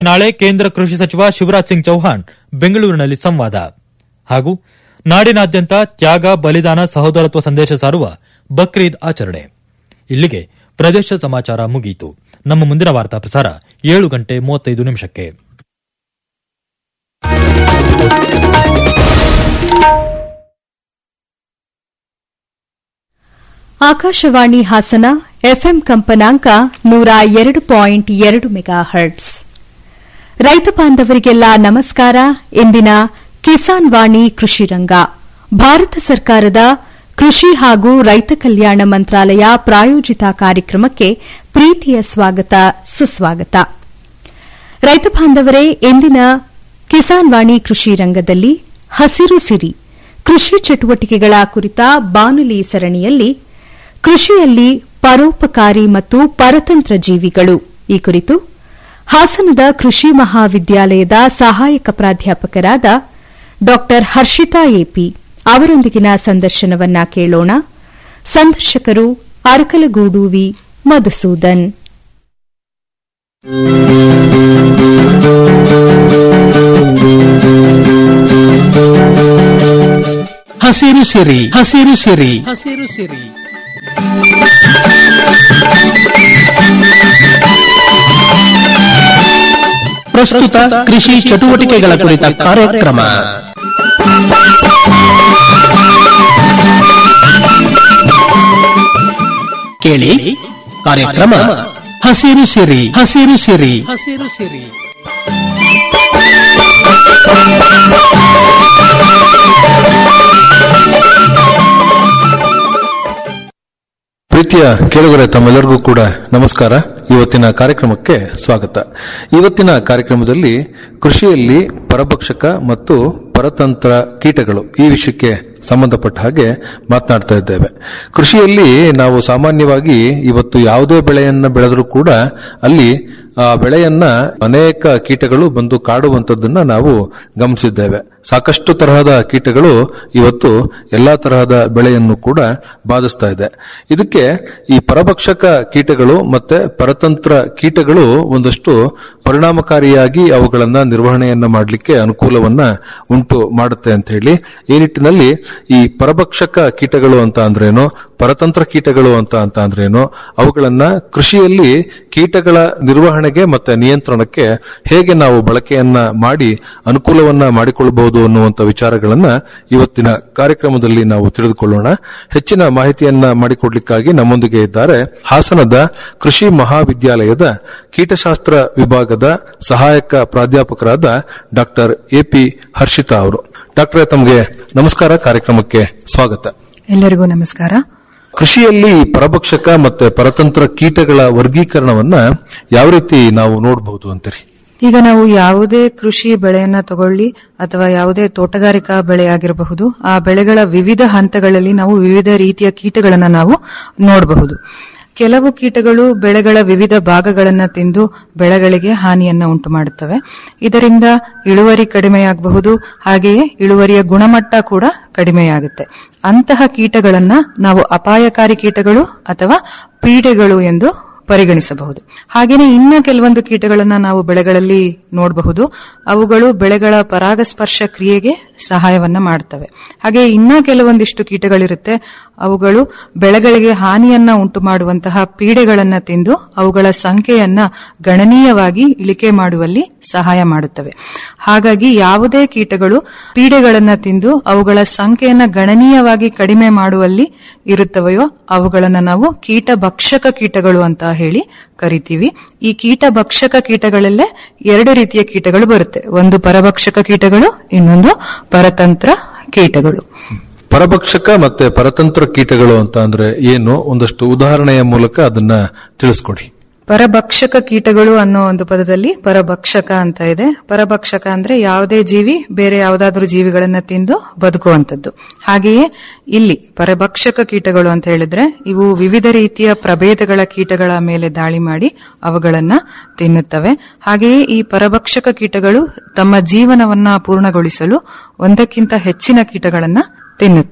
ನಾಳೆ ಕೇಂದ್ರ ಕೃಷಿ ಸಚಿವ ಶಿವರಾಜ್ ಸಿಂಗ್ ಚೌಹಾಣ್ ಬೆಂಗಳೂರಿನಲ್ಲಿ ಸಂವಾದ ಹಾಗೂ ನಾಡಿನಾದ್ಯಂತ ತ್ಯಾಗ ಬಲಿದಾನ ಸಹೋದರತ್ವ ಸಂದೇಶ ಸಾರುವ ಬಕ್ರೀದ್ ಆಚರಣೆ ಇಲ್ಲಿಗೆ ಪ್ರದೇಶ ಸಮಾಚಾರ ಮುಗಿಯಿತು ನಮ್ಮ ಮುಂದಿನ ವಾರ್ತಾ ಪ್ರಸಾರ ಏಳು ಗಂಟೆ ಮೂವತ್ತೈದು ನಿಮಿಷಕ್ಕೆ ಆಕಾಶವಾಣಿ ಹಾಸನ ಎಫ್ಎಂ ಕಂಪನಾಂಕ ನೂರ ಎರಡು ಪಾಯಿಂಟ್ ಎರಡು ಮೆಗಾ ಹರ್ಟ್ಸ್ ರೈತ ಬಾಂಧವರಿಗೆಲ್ಲ ನಮಸ್ಕಾರ ಇಂದಿನ ಕಿಸಾನ್ ವಾಣಿ ಕೃಷಿ ರಂಗ ಭಾರತ ಸರ್ಕಾರದ ಕೃಷಿ ಹಾಗೂ ರೈತ ಕಲ್ಯಾಣ ಮಂತ್ರಾಲಯ ಪ್ರಾಯೋಜಿತ ಕಾರ್ಯಕ್ರಮಕ್ಕೆ ಪ್ರೀತಿಯ ಸ್ವಾಗತ ಸುಸ್ವಾಗತ ರೈತ ಬಾಂಧವರೇ ಇಂದಿನ ಕಿಸಾನ್ ವಾಣಿ ಕೃಷಿ ರಂಗದಲ್ಲಿ ಹಸಿರು ಸಿರಿ ಕೃಷಿ ಚಟುವಟಿಕೆಗಳ ಕುರಿತ ಬಾನುಲಿ ಸರಣಿಯಲ್ಲಿ ಕೃಷಿಯಲ್ಲಿ ಪರೋಪಕಾರಿ ಮತ್ತು ಪರತಂತ್ರ ಜೀವಿಗಳು ಈ ಕುರಿತು ಹಾಸನದ ಕೃಷಿ ಮಹಾವಿದ್ಯಾಲಯದ ಸಹಾಯಕ ಪ್ರಾಧ್ಯಾಪಕರಾದ ಡಾ ಹರ್ಷಿತಾ ಎಪಿ ಅವರೊಂದಿಗಿನ ಸಂದರ್ಶನವನ್ನ ಕೇಳೋಣ ಸಂದರ್ಶಕರು ಅರಕಲಗೂಡು ವಿ ಮಧುಸೂದನ್ ಹಸಿರು ಸಿರಿ ಹಸಿರು ಸಿರಿ ಹಸಿರು ಸಿರಿ ಪ್ರಸ್ತುತ ಕೃಷಿ ಚಟುವಟಿಕೆಗಳ ಕುರಿತ ಕಾರ್ಯಕ್ರಮ ಕೇಳಿ ಕಾರ್ಯಕ್ರಮ ಹಸಿರು ಸಿರಿ ಹಸಿರು ಸಿರಿ ಹಸಿರು ಸಿರಿ ಪ್ರೀತಿಯ ಕೇಳುಗರೆ ತಮ್ಮೆಲ್ಲರಿಗೂ ಕೂಡ ನಮಸ್ಕಾರ ಇವತ್ತಿನ ಕಾರ್ಯಕ್ರಮಕ್ಕೆ ಸ್ವಾಗತ ಇವತ್ತಿನ ಕಾರ್ಯಕ್ರಮದಲ್ಲಿ ಕೃಷಿಯಲ್ಲಿ ಪರಭಕ್ಷಕ ಮತ್ತು ಪರತಂತ್ರ ಕೀಟಗಳು ಈ ವಿಷಯಕ್ಕೆ ಸಂಬಂಧಪಟ್ಟ ಹಾಗೆ ಮಾತನಾಡ್ತಾ ಇದ್ದೇವೆ ಕೃಷಿಯಲ್ಲಿ ನಾವು ಸಾಮಾನ್ಯವಾಗಿ ಇವತ್ತು ಯಾವುದೇ ಬೆಳೆಯನ್ನ ಬೆಳೆದರೂ ಕೂಡ ಅಲ್ಲಿ ಆ ಬೆಳೆಯನ್ನ ಅನೇಕ ಕೀಟಗಳು ಬಂದು ಕಾಡುವಂತದ್ದನ್ನ ನಾವು ಗಮನಿಸಿದ್ದೇವೆ ಸಾಕಷ್ಟು ತರಹದ ಕೀಟಗಳು ಇವತ್ತು ಎಲ್ಲಾ ತರಹದ ಬೆಳೆಯನ್ನು ಕೂಡ ಬಾಧಿಸ್ತಾ ಇದೆ ಇದಕ್ಕೆ ಈ ಪರಭಕ್ಷಕ ಕೀಟಗಳು ಮತ್ತೆ ಪರತಂತ್ರ ಕೀಟಗಳು ಒಂದಷ್ಟು ಪರಿಣಾಮಕಾರಿಯಾಗಿ ಅವುಗಳನ್ನ ನಿರ್ವಹಣೆಯನ್ನ ಮಾಡಲಿಕ್ಕೆ ಅನುಕೂಲವನ್ನ ಉಂಟು ಮಾಡುತ್ತೆ ಅಂತ ಹೇಳಿ ಈ ನಿಟ್ಟಿನಲ್ಲಿ ಈ ಪರಭಕ್ಷಕ ಕೀಟಗಳು ಅಂತ ಅಂದ್ರೇನು ಪರತಂತ್ರ ಕೀಟಗಳು ಅಂತ ಅಂತ ಅಂದ್ರೇನು ಅವುಗಳನ್ನ ಕೃಷಿಯಲ್ಲಿ ಕೀಟಗಳ ನಿರ್ವಹಣೆಗೆ ಮತ್ತೆ ನಿಯಂತ್ರಣಕ್ಕೆ ಹೇಗೆ ನಾವು ಬಳಕೆಯನ್ನ ಮಾಡಿ ಅನುಕೂಲವನ್ನ ಮಾಡಿಕೊಳ್ಳಬಹುದು ಅನ್ನುವಂತ ವಿಚಾರಗಳನ್ನ ಇವತ್ತಿನ ಕಾರ್ಯಕ್ರಮದಲ್ಲಿ ನಾವು ತಿಳಿದುಕೊಳ್ಳೋಣ ಹೆಚ್ಚಿನ ಮಾಹಿತಿಯನ್ನ ಮಾಡಿಕೊಡ್ಲಿಕ್ಕಾಗಿ ನಮ್ಮೊಂದಿಗೆ ಇದ್ದಾರೆ ಹಾಸನದ ಕೃಷಿ ಮಹಾವಿದ್ಯಾಲಯದ ಕೀಟಶಾಸ್ತ್ರ ವಿಭಾಗದ ಸಹಾಯಕ ಪ್ರಾಧ್ಯಾಪಕರಾದ ಡಾಕ್ಟರ್ ಎಪಿ ಹರ್ಷಿತಾ ಅವರು ಡಾಕ್ಟರ್ ತಮಗೆ ನಮಸ್ಕಾರ ಕಾರ್ಯಕ್ರಮಕ್ಕೆ ಸ್ವಾಗತ ಎಲ್ಲರಿಗೂ ನಮಸ್ಕಾರ ಕೃಷಿಯಲ್ಲಿ ಪರಭಕ್ಷಕ ಮತ್ತೆ ಪರತಂತ್ರ ಕೀಟಗಳ ವರ್ಗೀಕರಣವನ್ನ ಯಾವ ರೀತಿ ನಾವು ನೋಡಬಹುದು ಅಂತೀರಿ ಈಗ ನಾವು ಯಾವುದೇ ಕೃಷಿ ಬೆಳೆಯನ್ನ ತಗೊಳ್ಳಿ ಅಥವಾ ಯಾವುದೇ ತೋಟಗಾರಿಕಾ ಬೆಳೆ ಆಗಿರಬಹುದು ಆ ಬೆಳೆಗಳ ವಿವಿಧ ಹಂತಗಳಲ್ಲಿ ನಾವು ವಿವಿಧ ರೀತಿಯ ಕೀಟಗಳನ್ನ ನಾವು ನೋಡಬಹುದು ಕೆಲವು ಕೀಟಗಳು ಬೆಳೆಗಳ ವಿವಿಧ ಭಾಗಗಳನ್ನ ತಿಂದು ಬೆಳೆಗಳಿಗೆ ಹಾನಿಯನ್ನ ಉಂಟು ಮಾಡುತ್ತವೆ ಇದರಿಂದ ಇಳುವರಿ ಕಡಿಮೆಯಾಗಬಹುದು ಹಾಗೆಯೇ ಇಳುವರಿಯ ಗುಣಮಟ್ಟ ಕೂಡ ಕಡಿಮೆಯಾಗುತ್ತೆ ಅಂತಹ ಕೀಟಗಳನ್ನ ನಾವು ಅಪಾಯಕಾರಿ ಕೀಟಗಳು ಅಥವಾ ಪೀಡೆಗಳು ಎಂದು ಪರಿಗಣಿಸಬಹುದು ಹಾಗೆಯೇ ಇನ್ನ ಕೆಲವೊಂದು ಕೀಟಗಳನ್ನ ನಾವು ಬೆಳೆಗಳಲ್ಲಿ ನೋಡಬಹುದು ಅವುಗಳು ಬೆಳೆಗಳ ಪರಾಗಸ್ಪರ್ಶ ಕ್ರಿಯೆಗೆ ಸಹಾಯವನ್ನ ಮಾಡ್ತವೆ ಹಾಗೆ ಇನ್ನ ಕೆಲವೊಂದಿಷ್ಟು ಕೀಟಗಳಿರುತ್ತೆ ಅವುಗಳು ಬೆಳೆಗಳಿಗೆ ಹಾನಿಯನ್ನ ಉಂಟು ಮಾಡುವಂತಹ ಪೀಡೆಗಳನ್ನ ತಿಂದು ಅವುಗಳ ಸಂಖ್ಯೆಯನ್ನ ಗಣನೀಯವಾಗಿ ಇಳಿಕೆ ಮಾಡುವಲ್ಲಿ ಸಹಾಯ ಮಾಡುತ್ತವೆ ಹಾಗಾಗಿ ಯಾವುದೇ ಕೀಟಗಳು ಪೀಡೆಗಳನ್ನ ತಿಂದು ಅವುಗಳ ಸಂಖ್ಯೆಯನ್ನ ಗಣನೀಯವಾಗಿ ಕಡಿಮೆ ಮಾಡುವಲ್ಲಿ ಇರುತ್ತವೆಯೋ ಅವುಗಳನ್ನ ನಾವು ಕೀಟ ಭಕ್ಷಕ ಕೀಟಗಳು ಅಂತ ಹೇಳಿ ಕರಿತೀವಿ ಈ ಕೀಟ ಭಕ್ಷಕ ಕೀಟಗಳಲ್ಲೇ ಎರಡು ರೀತಿಯ ಕೀಟಗಳು ಬರುತ್ತೆ ಒಂದು ಪರಭಕ್ಷಕ ಕೀಟಗಳು ಇನ್ನೊಂದು ಪರತಂತ್ರ ಕೀಟಗಳು ಪರಭಕ್ಷಕ ಮತ್ತೆ ಪರತಂತ್ರ ಕೀಟಗಳು ಅಂತ ಅಂದ್ರೆ ಏನು ಒಂದಷ್ಟು ಉದಾಹರಣೆಯ ಮೂಲಕ ಅದನ್ನ ತಿಳಿಸ್ಕೊಡಿ ಪರಭಕ್ಷಕ ಕೀಟಗಳು ಅನ್ನೋ ಒಂದು ಪದದಲ್ಲಿ ಪರಭಕ್ಷಕ ಅಂತ ಇದೆ ಪರಭಕ್ಷಕ ಅಂದ್ರೆ ಯಾವುದೇ ಜೀವಿ ಬೇರೆ ಯಾವುದಾದ್ರೂ ಜೀವಿಗಳನ್ನ ತಿಂದು ಬದುಕುವಂತದ್ದು ಹಾಗೆಯೇ ಇಲ್ಲಿ ಪರಭಕ್ಷಕ ಕೀಟಗಳು ಅಂತ ಹೇಳಿದ್ರೆ ಇವು ವಿವಿಧ ರೀತಿಯ ಪ್ರಭೇದಗಳ ಕೀಟಗಳ ಮೇಲೆ ದಾಳಿ ಮಾಡಿ ಅವುಗಳನ್ನ ತಿನ್ನುತ್ತವೆ ಹಾಗೆಯೇ ಈ ಪರಭಕ್ಷಕ ಕೀಟಗಳು ತಮ್ಮ ಜೀವನವನ್ನ ಪೂರ್ಣಗೊಳಿಸಲು ಒಂದಕ್ಕಿಂತ ಹೆಚ್ಚಿನ ಕೀಟಗಳನ್ನ ತಿನ್ನುತ್ತೆ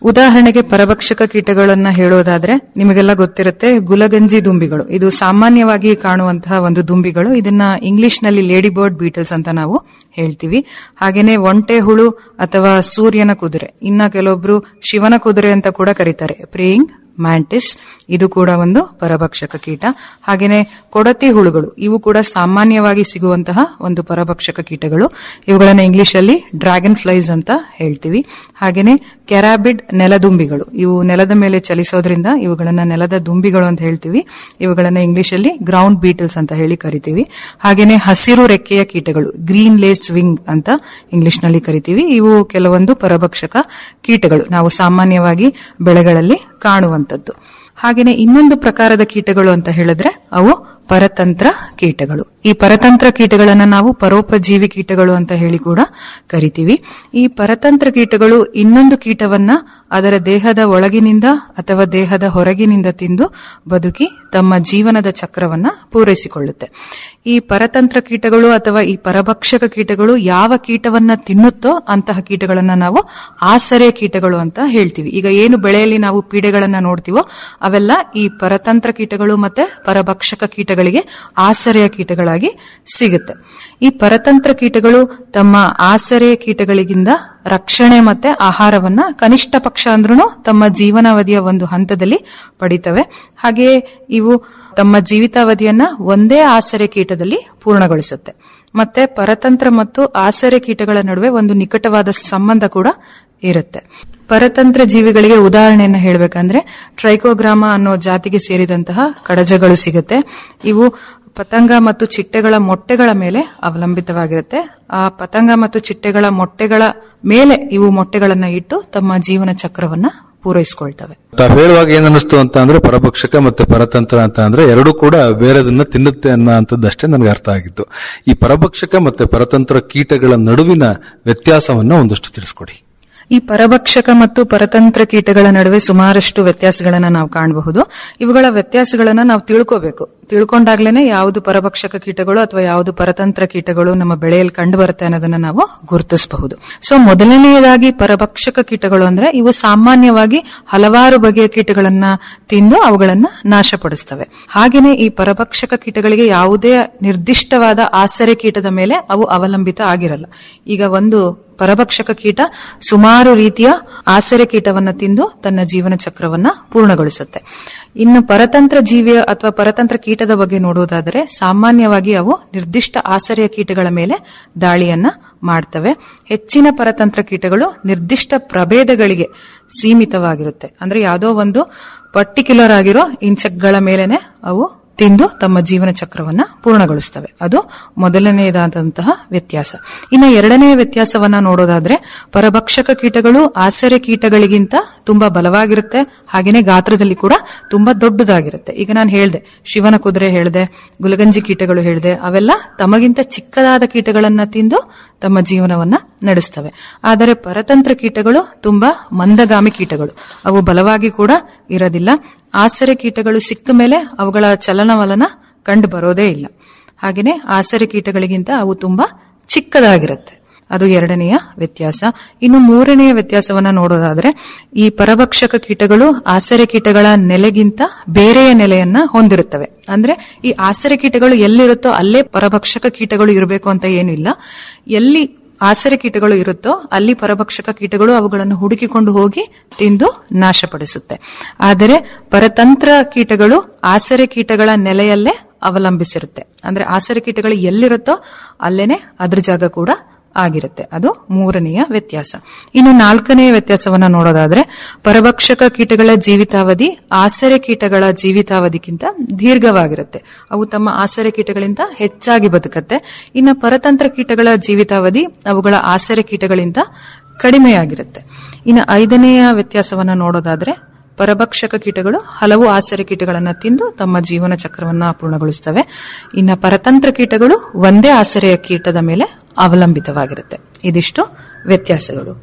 ಉದಾಹರಣೆಗೆ ಪರಭಕ್ಷಕ ಕೀಟಗಳನ್ನ ಹೇಳೋದಾದ್ರೆ ನಿಮಗೆಲ್ಲ ಗೊತ್ತಿರುತ್ತೆ ಗುಲಗಂಜಿ ದುಂಬಿಗಳು ಇದು ಸಾಮಾನ್ಯವಾಗಿ ಕಾಣುವಂತಹ ಒಂದು ದುಂಬಿಗಳು ಇದನ್ನ ಇಂಗ್ಲಿಷ್ ನಲ್ಲಿ ಲೇಡಿ ಬರ್ಡ್ ಬೀಟಲ್ಸ್ ಅಂತ ನಾವು ಹೇಳ್ತೀವಿ ಹಾಗೇನೆ ಒಂಟೆ ಹುಳು ಅಥವಾ ಸೂರ್ಯನ ಕುದುರೆ ಇನ್ನ ಕೆಲವೊಬ್ರು ಶಿವನ ಕುದುರೆ ಅಂತ ಕೂಡ ಕರೀತಾರೆ ಪ್ರೇಯಿಂಗ್ ಮ್ಯಾಂಟಿಸ್ ಇದು ಕೂಡ ಒಂದು ಪರಭಕ್ಷಕ ಕೀಟ ಹಾಗೇನೆ ಕೊಡತಿ ಹುಳುಗಳು ಇವು ಕೂಡ ಸಾಮಾನ್ಯವಾಗಿ ಸಿಗುವಂತಹ ಒಂದು ಪರಭಕ್ಷಕ ಕೀಟಗಳು ಇವುಗಳನ್ನ ಇಂಗ್ಲಿಷ್ ಅಲ್ಲಿ ಡ್ರ್ಯಾಗನ್ ಫ್ಲೈಸ್ ಅಂತ ಹೇಳ್ತೀವಿ ಹಾಗೇನೆ ಕೆರಾಬಿಡ್ ನೆಲದುಂಬಿಗಳು ಇವು ನೆಲದ ಮೇಲೆ ಚಲಿಸೋದ್ರಿಂದ ಇವುಗಳನ್ನ ನೆಲದ ದುಂಬಿಗಳು ಅಂತ ಹೇಳ್ತೀವಿ ಇವುಗಳನ್ನ ಇಂಗ್ಲಿಷ್ ಅಲ್ಲಿ ಗ್ರೌಂಡ್ ಬೀಟಲ್ಸ್ ಅಂತ ಹೇಳಿ ಕರಿತೀವಿ ಹಾಗೇನೆ ಹಸಿರು ರೆಕ್ಕೆಯ ಕೀಟಗಳು ಗ್ರೀನ್ ಲೇಸ್ ವಿಂಗ್ ಅಂತ ಇಂಗ್ಲಿಷ್ ನಲ್ಲಿ ಕರಿತೀವಿ ಇವು ಕೆಲವೊಂದು ಪರಭಕ್ಷಕ ಕೀಟಗಳು ನಾವು ಸಾಮಾನ್ಯವಾಗಿ ಬೆಳೆಗಳಲ್ಲಿ ಕಾಣುವಂತದ್ದು ಹಾಗೇನೆ ಇನ್ನೊಂದು ಪ್ರಕಾರದ ಕೀಟಗಳು ಅಂತ ಹೇಳಿದ್ರೆ ಅವು ಪರತಂತ್ರ ಕೀಟಗಳು ಈ ಪರತಂತ್ರ ಕೀಟಗಳನ್ನ ನಾವು ಪರೋಪಜೀವಿ ಕೀಟಗಳು ಅಂತ ಹೇಳಿ ಕೂಡ ಕರಿತೀವಿ ಈ ಪರತಂತ್ರ ಕೀಟಗಳು ಇನ್ನೊಂದು ಕೀಟವನ್ನ ಅದರ ದೇಹದ ಒಳಗಿನಿಂದ ಅಥವಾ ದೇಹದ ಹೊರಗಿನಿಂದ ತಿಂದು ಬದುಕಿ ತಮ್ಮ ಜೀವನದ ಚಕ್ರವನ್ನ ಪೂರೈಸಿಕೊಳ್ಳುತ್ತೆ ಈ ಪರತಂತ್ರ ಕೀಟಗಳು ಅಥವಾ ಈ ಪರಭಕ್ಷಕ ಕೀಟಗಳು ಯಾವ ಕೀಟವನ್ನ ತಿನ್ನುತ್ತೋ ಅಂತಹ ಕೀಟಗಳನ್ನ ನಾವು ಆಸರೆ ಕೀಟಗಳು ಅಂತ ಹೇಳ್ತೀವಿ ಈಗ ಏನು ಬೆಳೆಯಲ್ಲಿ ನಾವು ಪೀಡೆಗಳನ್ನ ನೋಡ್ತೀವೋ ಅವೆಲ್ಲ ಈ ಪರತಂತ್ರ ಕೀಟಗಳು ಮತ್ತೆ ಪರಭಕ್ಷಕ ಕೀಟಗಳಿಗೆ ಆಸರೆಯ ಕೀಟಗಳಾಗಿ ಸಿಗುತ್ತೆ ಈ ಪರತಂತ್ರ ಕೀಟಗಳು ತಮ್ಮ ಆಸರೆಯ ಕೀಟಗಳಿಗಿಂದ ರಕ್ಷಣೆ ಮತ್ತೆ ಆಹಾರವನ್ನ ಕನಿಷ್ಠ ಪಕ್ಷ ಅಂದ್ರೂ ತಮ್ಮ ಜೀವನಾವಧಿಯ ಒಂದು ಹಂತದಲ್ಲಿ ಪಡಿತವೆ ಹಾಗೆಯೇ ಇವು ತಮ್ಮ ಜೀವಿತಾವಧಿಯನ್ನ ಒಂದೇ ಆಸರೆ ಕೀಟದಲ್ಲಿ ಪೂರ್ಣಗೊಳಿಸುತ್ತೆ ಮತ್ತೆ ಪರತಂತ್ರ ಮತ್ತು ಆಸರೆ ಕೀಟಗಳ ನಡುವೆ ಒಂದು ನಿಕಟವಾದ ಸಂಬಂಧ ಕೂಡ ಇರುತ್ತೆ ಪರತಂತ್ರ ಜೀವಿಗಳಿಗೆ ಉದಾಹರಣೆಯನ್ನ ಹೇಳಬೇಕಂದ್ರೆ ಟ್ರೈಕೋಗ್ರಾಮ ಅನ್ನೋ ಜಾತಿಗೆ ಸೇರಿದಂತಹ ಕಡಜಗಳು ಸಿಗುತ್ತೆ ಇವು ಪತಂಗ ಮತ್ತು ಚಿಟ್ಟೆಗಳ ಮೊಟ್ಟೆಗಳ ಮೇಲೆ ಅವಲಂಬಿತವಾಗಿರುತ್ತೆ ಆ ಪತಂಗ ಮತ್ತು ಚಿಟ್ಟೆಗಳ ಮೊಟ್ಟೆಗಳ ಮೇಲೆ ಇವು ಮೊಟ್ಟೆಗಳನ್ನ ಇಟ್ಟು ತಮ್ಮ ಜೀವನ ಚಕ್ರವನ್ನ ಪೂರೈಸಿಕೊಳ್ತವೆ ತಾವ್ ಹೇಳುವಾಗ ಏನ್ ಅನ್ನಿಸ್ತು ಅಂತ ಅಂದ್ರೆ ಪರಭಕ್ಷಕ ಮತ್ತೆ ಪರತಂತ್ರ ಅಂತ ಅಂದ್ರೆ ಎರಡೂ ಕೂಡ ಬೇರೆದನ್ನ ತಿನ್ನುತ್ತೆ ಅನ್ನೋ ಅಂತದ್ದಷ್ಟೇ ನನಗೆ ಅರ್ಥ ಆಗಿತ್ತು ಈ ಪರಭಕ್ಷಕ ಮತ್ತೆ ಪರತಂತ್ರ ಕೀಟಗಳ ನಡುವಿನ ವ್ಯತ್ಯಾಸವನ್ನ ಒಂದಷ್ಟು ತಿಳಿಸ್ಕೊಡಿ ಈ ಪರಭಕ್ಷಕ ಮತ್ತು ಪರತಂತ್ರ ಕೀಟಗಳ ನಡುವೆ ಸುಮಾರಷ್ಟು ವ್ಯತ್ಯಾಸಗಳನ್ನ ನಾವು ಕಾಣಬಹುದು ಇವುಗಳ ವ್ಯತ್ಯಾಸಗಳನ್ನ ನಾವು ತಿಳ್ಕೋಬೇಕು ತಿಳ್ಕೊಂಡಾಗ್ಲೇನೆ ಯಾವುದು ಪರಭಕ್ಷಕ ಕೀಟಗಳು ಅಥವಾ ಯಾವುದು ಪರತಂತ್ರ ಕೀಟಗಳು ನಮ್ಮ ಬೆಳೆಯಲ್ಲಿ ಕಂಡು ಬರುತ್ತೆ ಅನ್ನೋದನ್ನ ನಾವು ಗುರುತಿಸಬಹುದು ಸೊ ಮೊದಲನೆಯದಾಗಿ ಪರಭಕ್ಷಕ ಕೀಟಗಳು ಅಂದ್ರೆ ಇವು ಸಾಮಾನ್ಯವಾಗಿ ಹಲವಾರು ಬಗೆಯ ಕೀಟಗಳನ್ನ ತಿಂದು ಅವುಗಳನ್ನ ನಾಶಪಡಿಸ್ತವೆ ಹಾಗೇನೆ ಈ ಪರಭಕ್ಷಕ ಕೀಟಗಳಿಗೆ ಯಾವುದೇ ನಿರ್ದಿಷ್ಟವಾದ ಆಸರೆ ಕೀಟದ ಮೇಲೆ ಅವು ಅವಲಂಬಿತ ಆಗಿರಲ್ಲ ಈಗ ಒಂದು ಪರಭಕ್ಷಕ ಕೀಟ ಸುಮಾರು ರೀತಿಯ ಆಸರೆ ಕೀಟವನ್ನ ತಿಂದು ತನ್ನ ಜೀವನ ಚಕ್ರವನ್ನ ಪೂರ್ಣಗೊಳಿಸುತ್ತೆ ಇನ್ನು ಪರತಂತ್ರ ಜೀವಿಯ ಅಥವಾ ಪರತಂತ್ರ ಕೀಟದ ಬಗ್ಗೆ ನೋಡುವುದಾದರೆ ಸಾಮಾನ್ಯವಾಗಿ ಅವು ನಿರ್ದಿಷ್ಟ ಆಸರೆಯ ಕೀಟಗಳ ಮೇಲೆ ದಾಳಿಯನ್ನ ಮಾಡ್ತವೆ ಹೆಚ್ಚಿನ ಪರತಂತ್ರ ಕೀಟಗಳು ನಿರ್ದಿಷ್ಟ ಪ್ರಭೇದಗಳಿಗೆ ಸೀಮಿತವಾಗಿರುತ್ತೆ ಅಂದ್ರೆ ಯಾವುದೋ ಒಂದು ಪರ್ಟಿಕ್ಯುಲರ್ ಆಗಿರೋ ಇನ್ಸೆಕ್ಟ್ಗಳ ಮೇಲೆನೆ ಅವು ತಿಂದು ತಮ್ಮ ಜೀವನ ಚಕ್ರವನ್ನ ಪೂರ್ಣಗೊಳಿಸ್ತವೆ ಅದು ಮೊದಲನೆಯದಾದಂತಹ ವ್ಯತ್ಯಾಸ ಇನ್ನು ಎರಡನೆಯ ವ್ಯತ್ಯಾಸವನ್ನ ನೋಡೋದಾದ್ರೆ ಪರಭಕ್ಷಕ ಕೀಟಗಳು ಆಸರೆ ಕೀಟಗಳಿಗಿಂತ ತುಂಬಾ ಬಲವಾಗಿರುತ್ತೆ ಹಾಗೇನೆ ಗಾತ್ರದಲ್ಲಿ ಕೂಡ ತುಂಬಾ ದೊಡ್ಡದಾಗಿರುತ್ತೆ ಈಗ ನಾನು ಹೇಳ್ದೆ ಶಿವನ ಕುದುರೆ ಹೇಳ್ದೆ ಗುಲಗಂಜಿ ಕೀಟಗಳು ಹೇಳ್ದೆ ಅವೆಲ್ಲ ತಮಗಿಂತ ಚಿಕ್ಕದಾದ ಕೀಟಗಳನ್ನ ತಿಂದು ತಮ್ಮ ಜೀವನವನ್ನ ನಡೆಸ್ತವೆ ಆದರೆ ಪರತಂತ್ರ ಕೀಟಗಳು ತುಂಬಾ ಮಂದಗಾಮಿ ಕೀಟಗಳು ಅವು ಬಲವಾಗಿ ಕೂಡ ಇರೋದಿಲ್ಲ ಆಸರೆ ಕೀಟಗಳು ಸಿಕ್ಕ ಮೇಲೆ ಅವುಗಳ ಚಲನವಲನ ಕಂಡು ಬರೋದೇ ಇಲ್ಲ ಹಾಗೇನೆ ಆಸರೆ ಕೀಟಗಳಿಗಿಂತ ಅವು ತುಂಬಾ ಚಿಕ್ಕದಾಗಿರುತ್ತೆ ಅದು ಎರಡನೆಯ ವ್ಯತ್ಯಾಸ ಇನ್ನು ಮೂರನೆಯ ವ್ಯತ್ಯಾಸವನ್ನ ನೋಡೋದಾದ್ರೆ ಈ ಪರಭಕ್ಷಕ ಕೀಟಗಳು ಆಸರೆ ಕೀಟಗಳ ನೆಲೆಗಿಂತ ಬೇರೆಯ ನೆಲೆಯನ್ನ ಹೊಂದಿರುತ್ತವೆ ಅಂದ್ರೆ ಈ ಆಸರೆ ಕೀಟಗಳು ಎಲ್ಲಿರುತ್ತೋ ಅಲ್ಲೇ ಪರಭಕ್ಷಕ ಕೀಟಗಳು ಇರಬೇಕು ಅಂತ ಏನಿಲ್ಲ ಎಲ್ಲಿ ಆಸರೆ ಕೀಟಗಳು ಇರುತ್ತೋ ಅಲ್ಲಿ ಪರಭಕ್ಷಕ ಕೀಟಗಳು ಅವುಗಳನ್ನು ಹುಡುಕಿಕೊಂಡು ಹೋಗಿ ತಿಂದು ನಾಶಪಡಿಸುತ್ತೆ ಆದರೆ ಪರತಂತ್ರ ಕೀಟಗಳು ಆಸರೆ ಕೀಟಗಳ ನೆಲೆಯಲ್ಲೇ ಅವಲಂಬಿಸಿರುತ್ತೆ ಅಂದ್ರೆ ಆಸರೆ ಕೀಟಗಳು ಎಲ್ಲಿರುತ್ತೋ ಅಲ್ಲೇನೆ ಅದ್ರ ಜಾಗ ಕೂಡ ಆಗಿರುತ್ತೆ ಅದು ಮೂರನೆಯ ವ್ಯತ್ಯಾಸ ಇನ್ನು ನಾಲ್ಕನೆಯ ವ್ಯತ್ಯಾಸವನ್ನ ನೋಡೋದಾದ್ರೆ ಪರಭಕ್ಷಕ ಕೀಟಗಳ ಜೀವಿತಾವಧಿ ಆಸರೆ ಕೀಟಗಳ ಜೀವಿತಾವಧಿಗಿಂತ ದೀರ್ಘವಾಗಿರುತ್ತೆ ಅವು ತಮ್ಮ ಆಸರೆ ಕೀಟಗಳಿಂದ ಹೆಚ್ಚಾಗಿ ಬದುಕತ್ತೆ ಇನ್ನು ಪರತಂತ್ರ ಕೀಟಗಳ ಜೀವಿತಾವಧಿ ಅವುಗಳ ಆಸರೆ ಕೀಟಗಳಿಂದ ಕಡಿಮೆಯಾಗಿರುತ್ತೆ ಇನ್ನು ಐದನೆಯ ವ್ಯತ್ಯಾಸವನ್ನ ನೋಡೋದಾದ್ರೆ ಪರಭಕ್ಷಕ ಕೀಟಗಳು ಹಲವು ಆಸರೆ ಕೀಟಗಳನ್ನ ತಿಂದು ತಮ್ಮ ಜೀವನ ಚಕ್ರವನ್ನ ಪೂರ್ಣಗೊಳಿಸುತ್ತವೆ ಇನ್ನು ಪರತಂತ್ರ ಕೀಟಗಳು ಒಂದೇ ಆಸರೆಯ ಕೀಟದ ಮೇಲೆ ಅವಲಂಬಿತವಾಗಿರುತ್ತೆ ಇದಿಷ್ಟು ವ್ಯತ್ಯಾಸಗಳು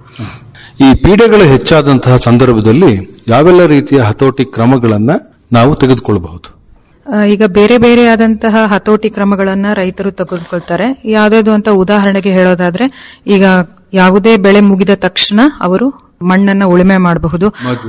ಈ ಪೀಡೆಗಳು ಹೆಚ್ಚಾದಂತಹ ಸಂದರ್ಭದಲ್ಲಿ ಯಾವೆಲ್ಲ ರೀತಿಯ ಹತೋಟಿ ಕ್ರಮಗಳನ್ನ ನಾವು ತೆಗೆದುಕೊಳ್ಳಬಹುದು ಆ, ಈಗ ಬೇರೆ ಬೇರೆ ಆದಂತಹ ಹತೋಟಿ ಕ್ರಮಗಳನ್ನ ರೈತರು ತೆಗೆದುಕೊಳ್ತಾರೆ ಯಾವ್ದಾದ್ರು ಅಂತ ಉದಾಹರಣೆಗೆ ಹೇಳೋದಾದ್ರೆ ಈಗ ಯಾವುದೇ ಬೆಳೆ ಮುಗಿದ ತಕ್ಷಣ ಅವರು ಮಣ್ಣನ್ನ ಉಳುಮೆ ಮಾಡಬಹುದು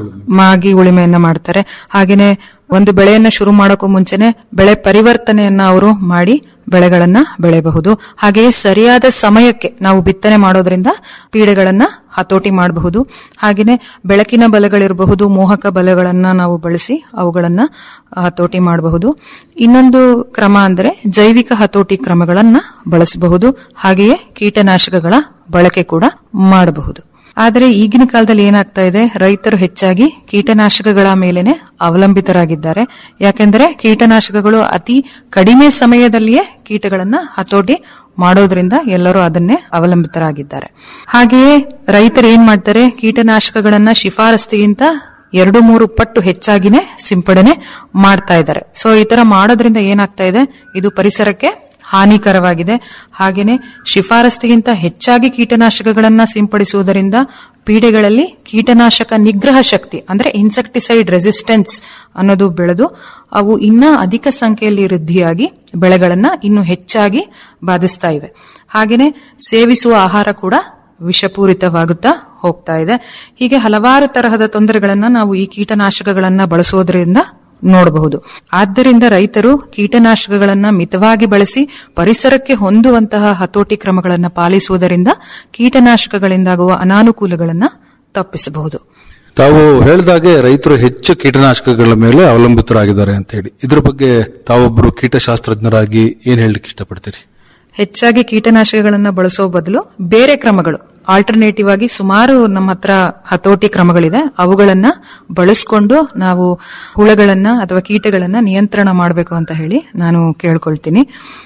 ಮಾಗಿ ಉಳುಮೆಯನ್ನ ಮಾಡ್ತಾರೆ ಹಾಗೇನೆ ಒಂದು ಬೆಳೆಯನ್ನ ಶುರು ಮಾಡೋಕ್ಕೂ ಮುಂಚೆನೆ ಬೆಳೆ ಪರಿವರ್ತನೆಯನ್ನ ಅವರು ಮಾಡಿ ಬೆಳೆಗಳನ್ನ ಬೆಳೆಯಬಹುದು ಹಾಗೆಯೇ ಸರಿಯಾದ ಸಮಯಕ್ಕೆ ನಾವು ಬಿತ್ತನೆ ಮಾಡೋದ್ರಿಂದ ಪೀಡೆಗಳನ್ನ ಹತೋಟಿ ಮಾಡಬಹುದು ಹಾಗೆಯೇ ಬೆಳಕಿನ ಬಲೆಗಳಿರಬಹುದು ಮೋಹಕ ಬಲೆಗಳನ್ನ ನಾವು ಬಳಸಿ ಅವುಗಳನ್ನ ಹತೋಟಿ ಮಾಡಬಹುದು ಇನ್ನೊಂದು ಕ್ರಮ ಅಂದ್ರೆ ಜೈವಿಕ ಹತೋಟಿ ಕ್ರಮಗಳನ್ನ ಬಳಸಬಹುದು ಹಾಗೆಯೇ ಕೀಟನಾಶಕಗಳ ಬಳಕೆ ಕೂಡ ಮಾಡಬಹುದು ಆದರೆ ಈಗಿನ ಕಾಲದಲ್ಲಿ ಏನಾಗ್ತಾ ಇದೆ ರೈತರು ಹೆಚ್ಚಾಗಿ ಕೀಟನಾಶಕಗಳ ಮೇಲೆನೆ ಅವಲಂಬಿತರಾಗಿದ್ದಾರೆ ಯಾಕೆಂದ್ರೆ ಕೀಟನಾಶಕಗಳು ಅತಿ ಕಡಿಮೆ ಸಮಯದಲ್ಲಿಯೇ ಕೀಟಗಳನ್ನ ಹತೋಟಿ ಮಾಡೋದ್ರಿಂದ ಎಲ್ಲರೂ ಅದನ್ನೇ ಅವಲಂಬಿತರಾಗಿದ್ದಾರೆ ಹಾಗೆಯೇ ರೈತರು ಏನ್ ಮಾಡ್ತಾರೆ ಕೀಟನಾಶಕಗಳನ್ನ ಶಿಫಾರಸ್ತಿಗಿಂತ ಎರಡು ಮೂರು ಪಟ್ಟು ಹೆಚ್ಚಾಗಿನೇ ಸಿಂಪಡಣೆ ಮಾಡ್ತಾ ಇದ್ದಾರೆ ಸೊ ಈ ತರ ಮಾಡೋದ್ರಿಂದ ಏನಾಗ್ತಾ ಇದೆ ಇದು ಪರಿಸರಕ್ಕೆ ಹಾನಿಕರವಾಗಿದೆ ಹಾಗೇನೆ ಶಿಫಾರಸ್ತಿಗಿಂತ ಹೆಚ್ಚಾಗಿ ಕೀಟನಾಶಕಗಳನ್ನ ಸಿಂಪಡಿಸುವುದರಿಂದ ಪೀಡೆಗಳಲ್ಲಿ ಕೀಟನಾಶಕ ನಿಗ್ರಹ ಶಕ್ತಿ ಅಂದ್ರೆ ಇನ್ಸೆಕ್ಟಿಸೈಡ್ ರೆಸಿಸ್ಟೆನ್ಸ್ ಅನ್ನೋದು ಬೆಳೆದು ಅವು ಇನ್ನ ಅಧಿಕ ಸಂಖ್ಯೆಯಲ್ಲಿ ವೃದ್ಧಿಯಾಗಿ ಬೆಳೆಗಳನ್ನ ಇನ್ನು ಹೆಚ್ಚಾಗಿ ಬಾಧಿಸ್ತಾ ಇವೆ ಹಾಗೇನೆ ಸೇವಿಸುವ ಆಹಾರ ಕೂಡ ವಿಷಪೂರಿತವಾಗುತ್ತಾ ಹೋಗ್ತಾ ಇದೆ ಹೀಗೆ ಹಲವಾರು ತರಹದ ತೊಂದರೆಗಳನ್ನ ನಾವು ಈ ಕೀಟನಾಶಕಗಳನ್ನ ಬಳಸೋದ್ರಿಂದ ನೋಡಬಹುದು ಆದ್ದರಿಂದ ರೈತರು ಕೀಟನಾಶಕಗಳನ್ನ ಮಿತವಾಗಿ ಬಳಸಿ ಪರಿಸರಕ್ಕೆ ಹೊಂದುವಂತಹ ಹತೋಟಿ ಕ್ರಮಗಳನ್ನ ಪಾಲಿಸುವುದರಿಂದ ಕೀಟನಾಶಕಗಳಿಂದಾಗುವ ಅನಾನುಕೂಲಗಳನ್ನ ತಪ್ಪಿಸಬಹುದು ತಾವು ಹೇಳಿದಾಗೆ ರೈತರು ಹೆಚ್ಚು ಕೀಟನಾಶಕಗಳ ಮೇಲೆ ಅವಲಂಬಿತರಾಗಿದ್ದಾರೆ ಅಂತ ಹೇಳಿ ಇದ್ರ ಬಗ್ಗೆ ತಾವೊಬ್ಬರು ಕೀಟಶಾಸ್ತ್ರಜ್ಞರಾಗಿ ಏನ್ ಹೇಳಲಿಕ್ಕೆ ಇಷ್ಟಪಡ್ತೀರಿ ಹೆಚ್ಚಾಗಿ ಕೀಟನಾಶಕಗಳನ್ನ ಬಳಸೋ ಬದಲು ಬೇರೆ ಕ್ರಮಗಳು ಆಲ್ಟರ್ನೇಟಿವ್ ಆಗಿ ಸುಮಾರು ನಮ್ಮ ಹತ್ರ ಹತೋಟಿ ಕ್ರಮಗಳಿದೆ ಅವುಗಳನ್ನ ಬಳಸ್ಕೊಂಡು ನಾವು ಹುಳಗಳನ್ನ ಅಥವಾ ಕೀಟಗಳನ್ನ ನಿಯಂತ್ರಣ ಮಾಡಬೇಕು ಅಂತ ಹೇಳಿ ನಾನು ಕೇಳ್ಕೊಳ್ತೀನಿ